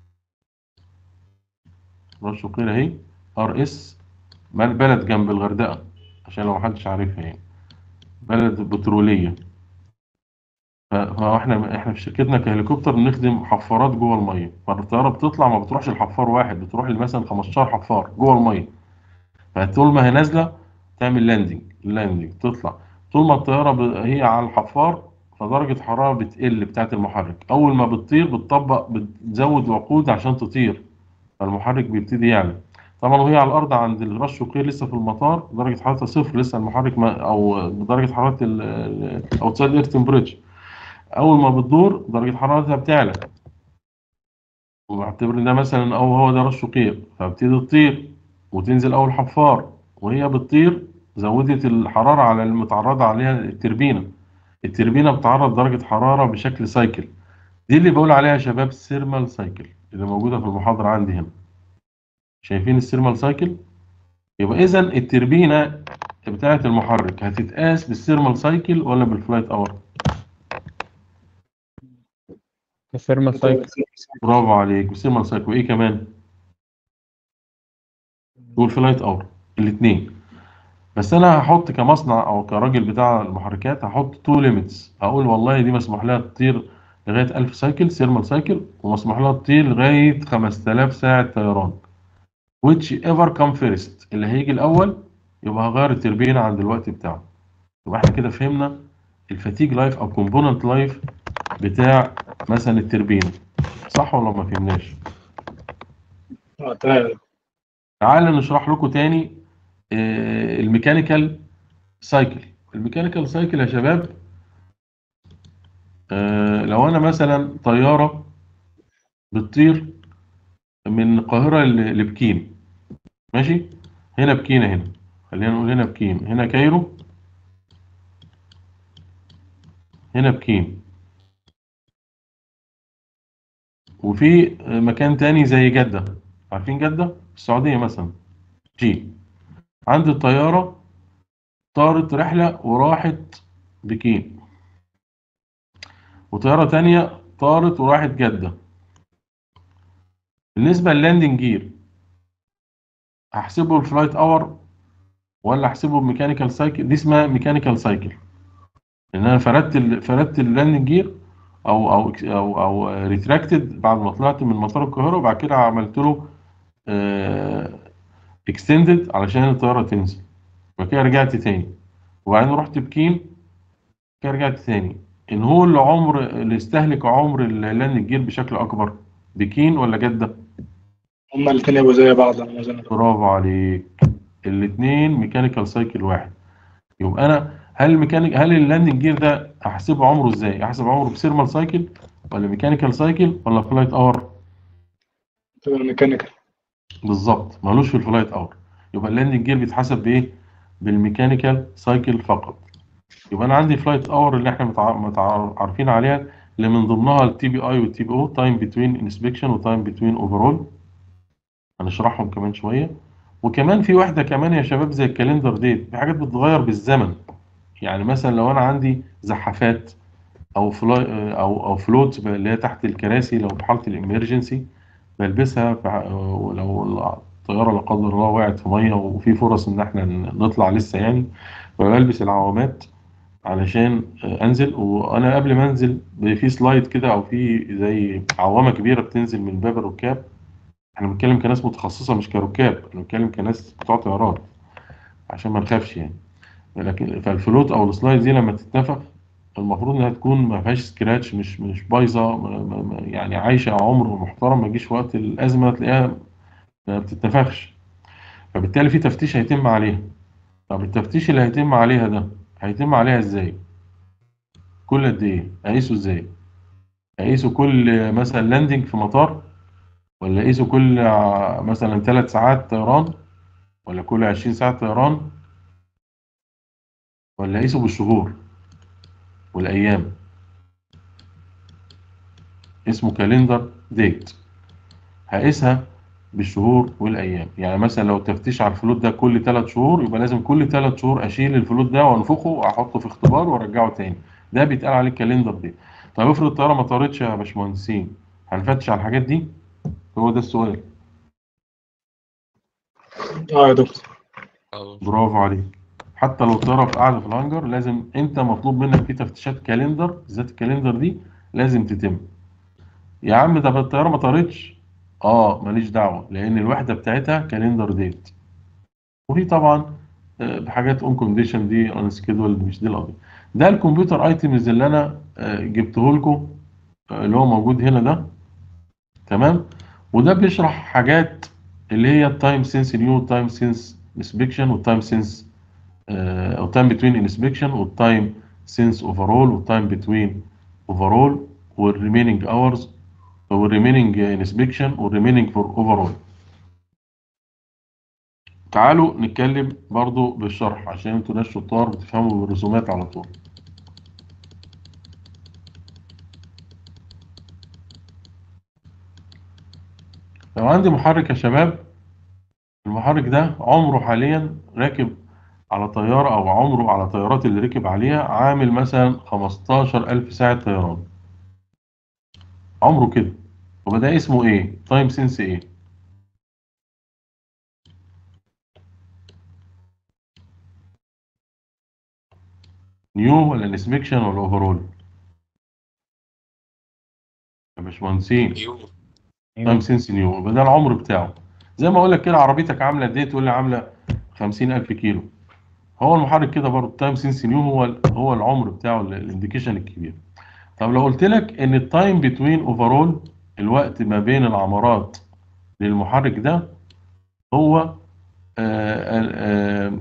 راس شقير أهي ار اس بلد جنب الغردقة عشان لو محدش عارفها يعني بلد بترولية ف- فاحنا احنا في شركتنا كهليكوبتر بنخدم حفارات جوه الميه فالطياره بتطلع ما بتروحش لحفار واحد بتروح مثلا 15 حفار جوه الميه فطول ما هي نازله تعمل لاندنج لاندنج تطلع طول ما الطياره ب... هي على الحفار فدرجه الحراره بتقل بتاعه المحرك اول ما بتطير بتطبق بتزود وقود عشان تطير فالمحرك بيبتدي يعلى طبعا وهي على الارض عند الراس شقير لسه في المطار درجه حرارتها صفر لسه المحرك ما او درجه حراره الاوتسايد اير تمبريتشر اول ما بتدور درجه حرارتها بتعلى وبعتبر ده مثلا او هو ده راس شقير فبتبتدي تطير وتنزل اول حفار وهي بتطير زودت الحراره على المتعرضه عليها التربينه التربينه بتعرض درجه حراره بشكل سايكل دي اللي بقول عليها يا شباب سيرمال سايكل اللي موجوده في المحاضره عندي هنا شايفين السيرمال سايكل يبقى اذا التربينه بتاعه المحرك هتتقاس بالسيرمال سايكل ولا بالفلايت اور الثيرمال سايكل برافو عليك والسيرمال سايكل وايه كمان والفلايت اور الاثنين بس انا هحط كمصنع او كراجل بتاع المحركات هحط تو ليميتس هقول والله دي مسموح لها تطير لغايه 1000 سايكل سيرمال سايكل ومسموح لها تطير لغايه 5000 ساعه طيران which ever come first اللي هيجي الاول يبقى هغير التربينه عند الوقت بتاعه يبقى احنا كده فهمنا الفاتيج لايف او كومبوننت لايف بتاع مثلا التربينه صح ولا ما فهمناش اه تمام تعال نشرح لكم تاني آه، الميكانيكال سايكل الميكانيكال سايكل يا شباب آه، لو انا مثلا طياره بتطير من القاهره ل- لبكين ماشي هنا بكين هنا خلينا نقول هنا بكين هنا كايرو هنا بكين وفي آه، مكان تاني زي جدة عارفين جدة السعودية مثلا جي عند الطيارة طارت رحلة وراحت بكين وطيارة تانية طارت وراحت جدة بالنسبة للاندنج جير هحسبه الفلايت اور ولا احسبه بميكانيكال سايكل دي اسمها ميكانيكال سايكل ان انا فردت ال... فردت اللاندنج جير او او او او ريتراكتد بعد ما طلعت من مطار القاهره وبعد كده عملت له اكستندد علشان الطياره تنزل وبعد كده رجعت تاني وبعدين رحت بكين كده رجعت تاني ان هو اللي عمر اللي استهلك عمر اللاندنج جير بشكل اكبر بكين ولا جده هما الاثنين يبقوا زي بعض على ما اظن برافو عليك الاثنين ميكانيكال سايكل واحد يبقى انا هل الميكانيك هل اللاندنج جير ده احسب عمره ازاي احسب عمره بسيرمال سايكل ولا ميكانيكال سايكل ولا فلايت اور تبقى ميكانيكال بالظبط مالوش في الفلايت اور يبقى اللاندنج جير بيتحسب بايه بالميكانيكال سايكل فقط يبقى انا عندي فلايت اور اللي احنا متع... متع... عارفين عليها اللي من ضمنها التي بي اي والتي بي او تايم بتوين انسبكشن وتايم بتوين اوفرول هنشرحهم كمان شويه وكمان في واحده كمان يا شباب زي الكالندر ديت في حاجات بتتغير بالزمن يعني مثلا لو انا عندي زحافات او فلاي او او فلوت اللي هي تحت الكراسي لو في حاله الامرجنسي بلبسها في- ولو الطياره لا قدر الله وقعت في ميه وفي فرص ان احنا نطلع لسه يعني فبلبس العوامات علشان انزل وانا قبل ما انزل في سلايد كده او في زي عوامه كبيره بتنزل من باب الركاب احنا بنتكلم كناس متخصصه مش كركاب احنا بنتكلم كناس بتوع طيارات عشان ما نخافش يعني لكن فالفلوت او السلايد دي لما تتنفخ المفروض انها تكون ما فيهاش سكراتش مش مش بايظه ما- ما- ما- يعني عايشه عمر محترم ما يجيش وقت الازمه تلاقيها ما بتتنفخش فبالتالي في تفتيش هيتم عليها طب التفتيش اللي هيتم عليها ده هيتم عليها ازاي كل قد ايه اقيسه ازاي اقيسه كل مثلا لاندنج في مطار ولا اقيسه كل ع- مثلا ثلاث ساعات طيران ولا كل 20 ساعة طيران ولا اقيسه بالشهور والايام اسمه كالندر ديت هقيسها بالشهور والايام يعني مثلا لو التفتيش على الفلوت ده كل ثلاث شهور يبقى لازم كل ثلاث شهور اشيل الفلوت ده وانفخه واحطه في اختبار وارجعه تاني ده بيتقال عليه كالندر ديت طيب افرض الطياره ما طارتش يا باشمهندسين هنفتش على الحاجات دي هو ده السؤال اه يا دكتور اه برافو عليك حتى لو الطياره قاعده في الهانجر لازم انت مطلوب منك في تفتيشات كالندر بالذات الكالندر دي لازم تتم يا عم ده الطياره ما طارتش اه ماليش دعوه لان الوحده بتاعتها كالندر ديت وفي طبعا آه، بحاجات اون كونديشن دي اون سكيدول مش دي القضيه ده الكمبيوتر ايتمز اللي انا آه، جبته لكم آه، اللي هو موجود هنا ده تمام وده بيشرح حاجات اللي هي التايم سينس نيو تايم سينس انسبكشن والتايم سينس او تايم بتوين انسبكشن والتايم سينس اوفرول والتايم بتوين اوفرول والريميننج اورز والريميننج انسبكشن والريميننج فور اوفرول تعالوا نتكلم برضو بالشرح عشان انتوا ناس شطار بتفهموا بالرسومات على طول لو عندي محرك يا شباب المحرك ده عمره حاليا راكب على طيارة أو عمره على طيارات اللي ركب عليها عامل مثلا 15000 ساعة طيران عمره كده يبقى ده اسمه ايه؟ تايم سينس ايه؟ نيو ولا انسبكشن ولا اوفرول؟ يا باشمهندسين يو تايم سينس نيو يبقى ده العمر بتاعه زي ما اقول لك كده عربيتك عامله قد ايه تقول لي عامله 50000 كيلو هو المحرك كده برضه تايم سينس نيو هو هو العمر بتاعه الانديكيشن الكبير طب لو قلت لك ان التايم بتوين اوفرول الوقت ما بين العمرات للمحرك ده هو آه، آه،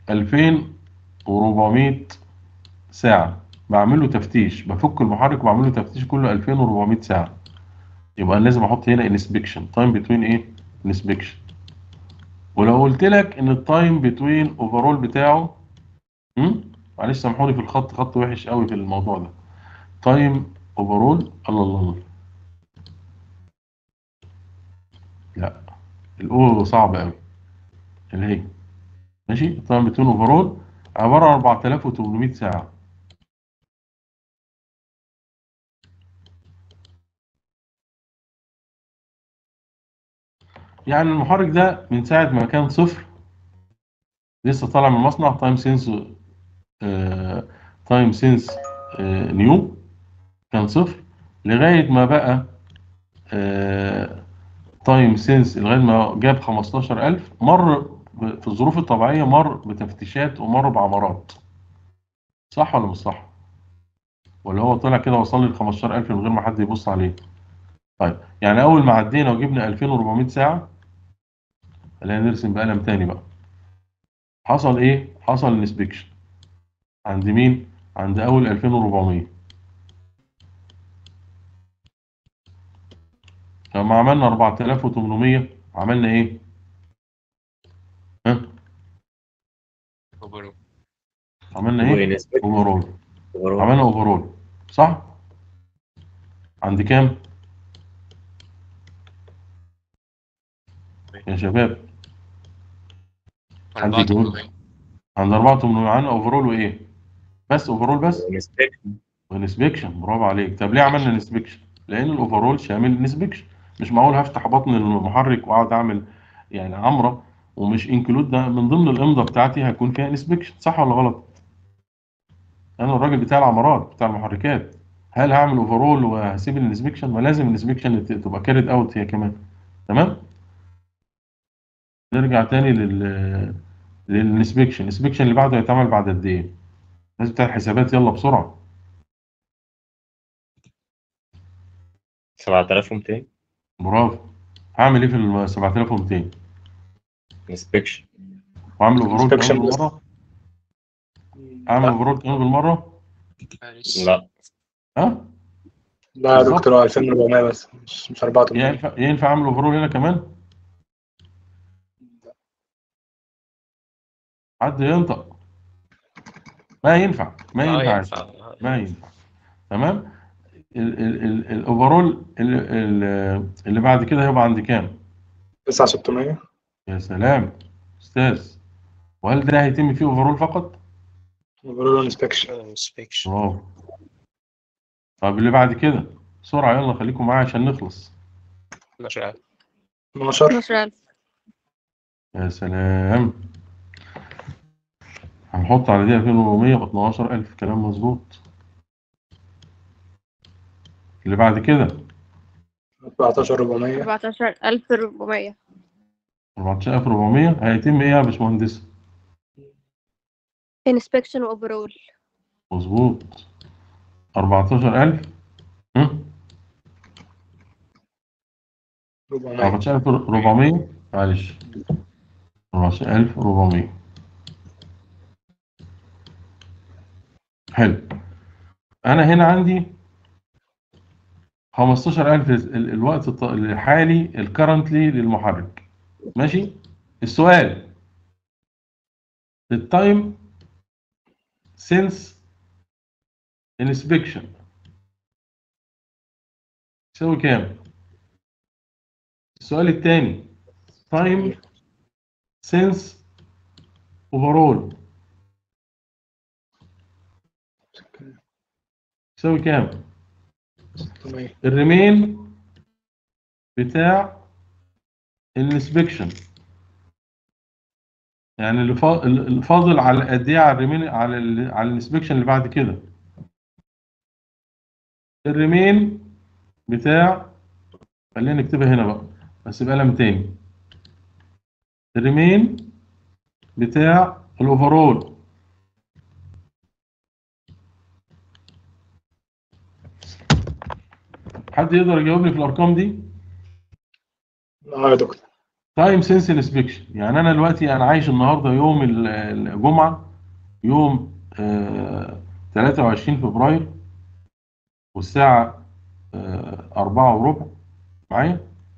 2400 ساعة بعمل له تفتيش بفك المحرك وبعمل له تفتيش كله 2400 ساعة يبقى أنا لازم احط هنا انسبكشن تايم بتوين ايه انسبكشن ولو قلت لك ان التايم بتوين اوفرول بتاعه هم؟ معلش سامحوني في الخط خط وحش قوي في الموضوع ده تايم اوفرول الله الله الله لا الاو صعب قوي اللي هي ماشي التايم بتوين اوفرول عباره عن 4800 ساعه يعني المحرك ده من ساعه ما كان صفر لسه طالع من المصنع تايم سينس تايم سينس نيو كان صفر لغايه ما بقى تايم سينس لغايه ما جاب 15000 مر ب- في الظروف الطبيعيه مر بتفتيشات ومر بعمرات صح ولا مش صح؟ ولا هو طلع كده وصل لي ل 15000 من غير ما حد يبص عليه؟ طيب يعني اول ما عدينا وجبنا 2400 ساعه خلينا نرسم بقلم تاني بقى حصل ايه؟ حصل انسبكشن عند مين؟ عند اول 2400 لما عملنا 4800 عملنا ايه؟ ها؟ اوفرول عملنا ايه؟ اوفرول عملنا اوفرول صح؟ عند كام؟ يا شباب حد يجاوب 4800 عند 4800 عملنا اوفرول وايه؟ بس اوفرول بس؟ وانسبكشن برافو عليك طب ليه عملنا انسبكشن؟ لان الاوفرول شامل انسبكشن مش معقول هفتح بطن المحرك واقعد اعمل يعني عمره ومش انكلود ده من ضمن الامضه بتاعتي هيكون فيها انسبكشن صح ولا غلط؟ انا الراجل بتاع العمارات بتاع المحركات هل هعمل اوفرول وهسيب الانسبكشن؟ ما لازم الانسبكشن تبقى كارد اوت هي كمان تمام؟ نرجع تاني لل للانسبكشن الانسبكشن اللي بعده هيتعمل بعد قد ايه الناس بتاع الحسابات يلا بسرعه 7200 برافو هعمل ايه في ال 7200 انسبكشن وعامل اوفرول كمان Inspection بس. بالمره اعمل اوفرول كمان بالمره لا ها لا يا بالظبط. دكتور هو 2400 بس مش مش 4800 ينفع ينفع اعمل اوفرول هنا كمان حد ينطق ما ينفع ما اه ينفع ينفع ما ينفع تمام ال- ال- ال- الاوفرول ال- ال- اللي بعد كده هيبقى عند كام 9600 يا سلام استاذ وهل ده هيتم فيه اوفرول فقط بيقولوا له انسبكشن انسبكشن برافو طب اللي بعد كده بسرعه يلا خليكم معايا عشان نخلص 12000 12 12000 يا سلام هنحط على دي 2400 ب 12000 كلام مظبوط اللي بعد كده 14400 14400 14400 هيتم ايه يا باشمهندس inspection overall مظبوط 14000 هم؟ 400 14400 معلش 14400 حلو انا هنا عندي 15000 ال- ال- الوقت الط- الحالي الكرنتلي للمحرك ماشي السؤال التايم سينس انسبكشن يساوي كام السؤال الثاني تايم سينس اوفرول يساوي كام 600 الريمين بتاع الانسبكشن يعني اللي فا- اللي فاضل على قد ايه على الريمين على ال على الانسبكشن اللي بعد كده الريمين بتاع خلينا نكتبها هنا بقى بس بقلم تاني الريمين بتاع الاوفرول حد يقدر يجاوبني في الارقام دي اه يا دكتور تايم سنس انسبكشن يعني انا دلوقتي انا عايش النهارده يوم ال- الجمعه يوم آه 23 فبراير والساعه آه 4 وربع معايا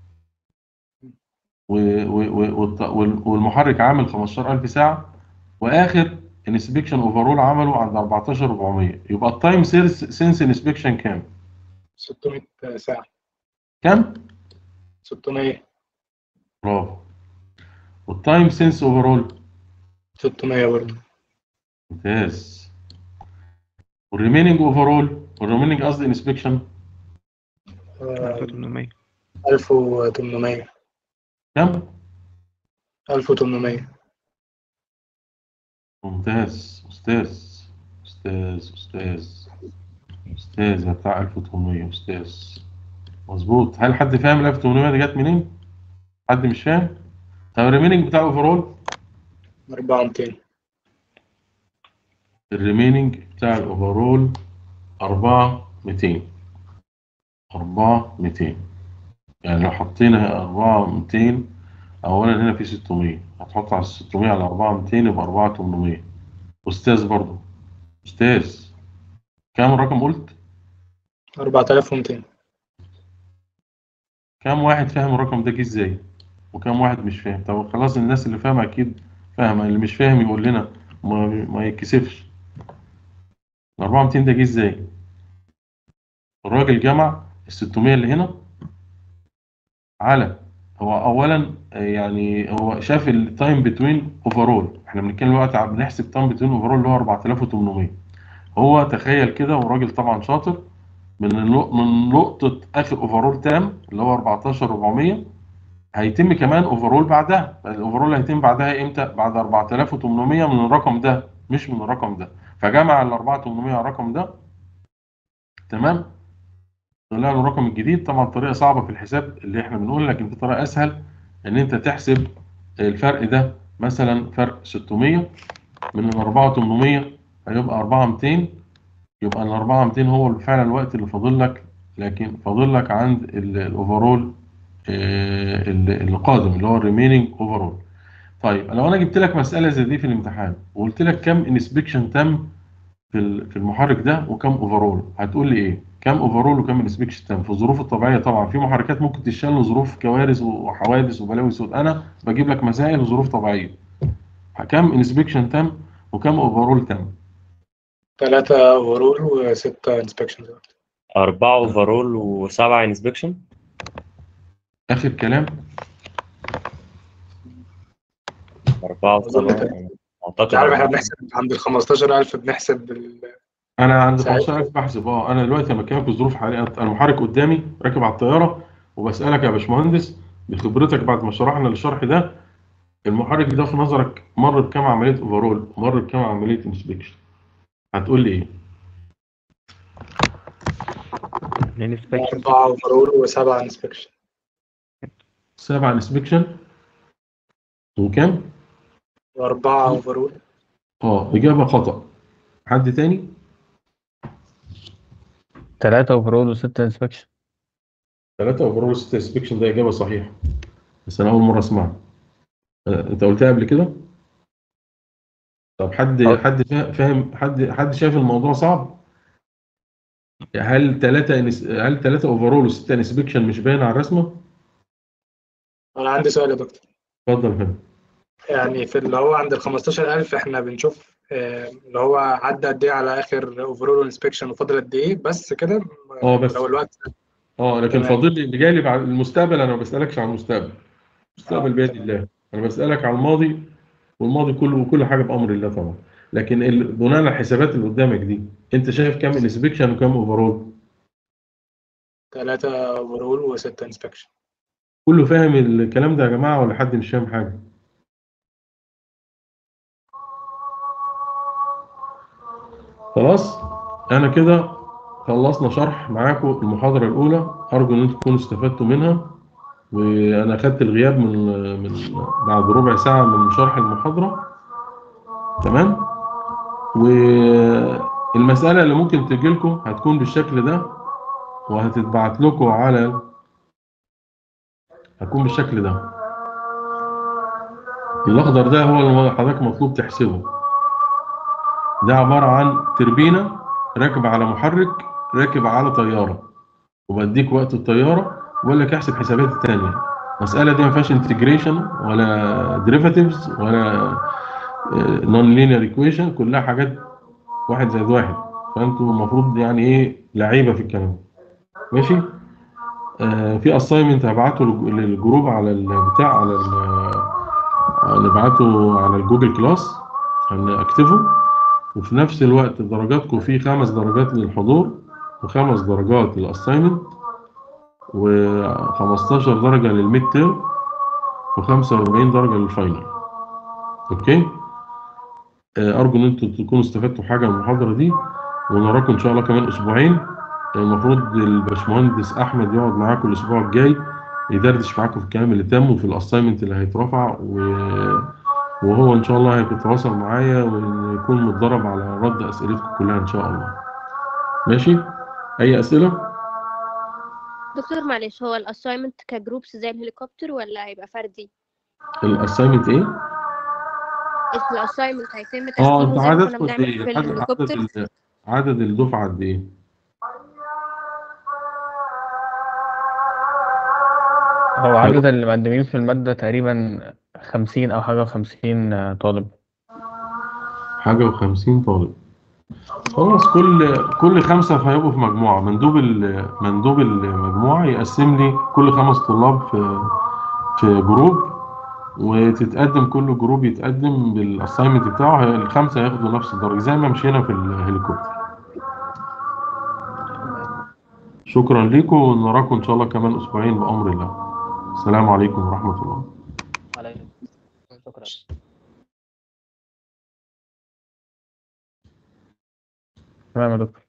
و- و- و- والت- وال- والمحرك عامل 15000 ساعه واخر انسبكشن اوفرول عمله عند 14400 يبقى التايم سنس انسبكشن كام؟ 600 ساعة كام؟ 600 برافو والتايم سنس اوفرول 600 برضه ممتاز والريميننج اوفرول والريميننج قصدي انسبكشن آه، 1800 1800 كام؟ 1800 ممتاز استاذ استاذ استاذ استاذ يا بتاع 1800 استاذ مظبوط هل حد فاهم ال 1800 دي جت منين؟ حد مش فاهم؟ طب الريميننج بتاع الاوفرول 4200 الريميننج بتاع الاوفرول 4200 4200 يعني لو حطينا 4200 اولا هنا في 600 هتحط على 600 على 4200 يبقى 4800 استاذ برضو استاذ كام الرقم قلت 4200 كام واحد فاهم الرقم ده جه ازاي وكام واحد مش فاهم طب خلاص الناس اللي فاهمه اكيد فاهمه اللي مش فاهم يقول لنا ما, ما يتكسفش ال 4200 ده جه ازاي الراجل جمع ال 600 اللي هنا على هو اولا آه، يعني هو شاف التايم بتوين اوفرول احنا بنتكلم دلوقتي عم بنحسب تايم بتوين اوفرول اللي هو 4800 هو تخيل كده وراجل طبعا شاطر من النق- من نقطة آخر اوفرول تام اللي هو 14400 هيتم كمان اوفرول بعدها الاوفرول هيتم بعدها امتى؟ بعد 4800 من الرقم ده مش من الرقم ده فجمع ال 4800 على الرقم ده تمام؟ طلع له الرقم الجديد طبعا طريقة صعبة في الحساب اللي احنا بنقول لكن في طريقة اسهل ان انت تحسب الفرق ده مثلا فرق 600 من ال 4800 هيبقى 4200 يبقى ال 4200 هو فعلا الوقت اللي فاضل لك لكن فاضل لك عند الاوفرول اللي قادم اللي هو الريميننج اوفرول طيب لو انا جبت لك مساله زي دي في الامتحان وقلت لك كم انسبكشن تم في ال- في المحرك ده وكم اوفرول هتقول لي ايه كم اوفرول وكم انسبكشن تم في الظروف الطبيعيه طبعا في محركات ممكن تشتغل لظروف كوارث وحوادث وبلاوي سود انا بجيب لك مسائل لظروف طبيعيه كم انسبكشن تم وكم اوفرول تم ثلاثة اوفرول وستة انسبكشنز أربعة أوفرول وسبعة انسبكشن اخر كلام أربعة أظن وسبعة كده. أعتقد مش عارف احنا أربعة. بنحسب عند ال 15000 بنحسب ال... انا عند ساعتها. 15000 بحسب اه انا دلوقتي لما بكلمك بظروف حاليه المحرك قدامي راكب على الطياره وبسالك يا باشمهندس بخبرتك بعد ما شرحنا الشرح ده المحرك ده في نظرك مر بكام عمليه اوفرول مر بكام عمليه انسبكشن هتقول لي ايه الانسبكشن أربعة اوفرول وسبعة انسبكشن سبعة انسبكشن وكام وأربعة اوفرول اه اجابه خطا حد تاني تلاتة اوفرول وستة انسبكشن ثلاثة اوفرول 6 انسبكشن ده اجابه صحيحه بس انا اول مره اسمعها آه، انت قلتها قبل كده طب حد أه. حد فا- فاهم حد حد شايف الموضوع صعب هل ثلاثة انس... هل ثلاثة اوفرول و6 انسبكشن مش باين على الرسمه أنا عندي سؤال يا دكتور اتفضل يا فندم يعني في اللي هو عند ال 15000 احنا بنشوف آه، اللي هو عدى قد ايه على اخر اوفرول انسبكشن وفاضل قد ايه بس كده اه بس لو الوقت اه لكن تمام. فاضل لي اللي جاي لي على المستقبل انا ما بسالكش عن المستقبل المستقبل آه، بيد تمام. الله انا بسالك عن الماضي والماضي كله وكل حاجه بامر الله طبعا لكن ال- بناء على الحسابات اللي قدامك دي انت شايف كام انسبكشن وكام اوفرول ثلاثة اوفرول وستة انسبكشن كله فاهم الكلام ده يا جماعه ولا حد مش فاهم حاجه خلاص انا كده خلصنا شرح معاكم المحاضره الاولى ارجو ان انتم تكونوا استفدتوا منها وانا اخدت الغياب من من بعد ربع ساعه من شرح المحاضره تمام والمساله اللي ممكن تجي لكم هتكون بالشكل ده وهتتبعت لكم على هتكون بالشكل ده الاخضر ده هو اللي حضرتك مطلوب تحسبه ده عباره عن تربينه راكب على محرك راكب على طياره وبديك وقت الطياره وبقول لك احسب حسابات الثانيه المساله دي ما فيهاش انتجريشن ولا ديريفاتيفز ولا نون لينير ايكويشن كلها حاجات واحد زائد واحد فانتوا المفروض يعني ايه لعيبه في الكلام ماشي آه في اساينمنت هبعته للج- للجروب على البتاع على ال- نبعته على الجوجل كلاس هنكتبه وفي نفس الوقت درجاتكم في خمس درجات للحضور وخمس درجات للاساينمنت و15 درجة للميد تيرم و45 درجة للفاينل اوكي آه، ارجو ان انتم تكونوا استفدتوا حاجة من المحاضرة دي ونراكم ان شاء الله كمان اسبوعين المفروض الباشمهندس احمد يقعد معاكم الاسبوع الجاي يدردش معاكم في الكلام اللي تم وفي الاساينمنت اللي هيترفع و... وهو ان شاء الله هيتواصل معايا ويكون متدرب على رد اسئلتكم كلها ان شاء الله ماشي اي اسئله دكتور معلش هو الاساينمنت كجروبس زي الهليكوبتر ولا هيبقى فردي؟ الاساينمنت ايه الاساينمنت هيتم اه تسليمه انت زي ما كنا عددكم قد بنعمل ايه في عدد عدد الهليكوبتر ال- عدد الدفعه قد ايه هو عدد اللي مقدمين في المادة تقريبا خمسين أو حاجة وخمسين طالب حاجه و50 طالب خلاص كل كل خمسه هيبقوا في مجموعه مندوب ال- مندوب المجموعه يقسم لي كل خمس طلاب في في جروب وتتقدم كل جروب يتقدم بالاساينمنت بتاعه هي- الخمسه هياخدوا نفس الدرجه زي ما مشينا في الهليكوبتر شكرا لكم ونراكم ان شاء الله كمان اسبوعين بامر الله السلام عليكم ورحمه الله شكرا تمام يا دكتور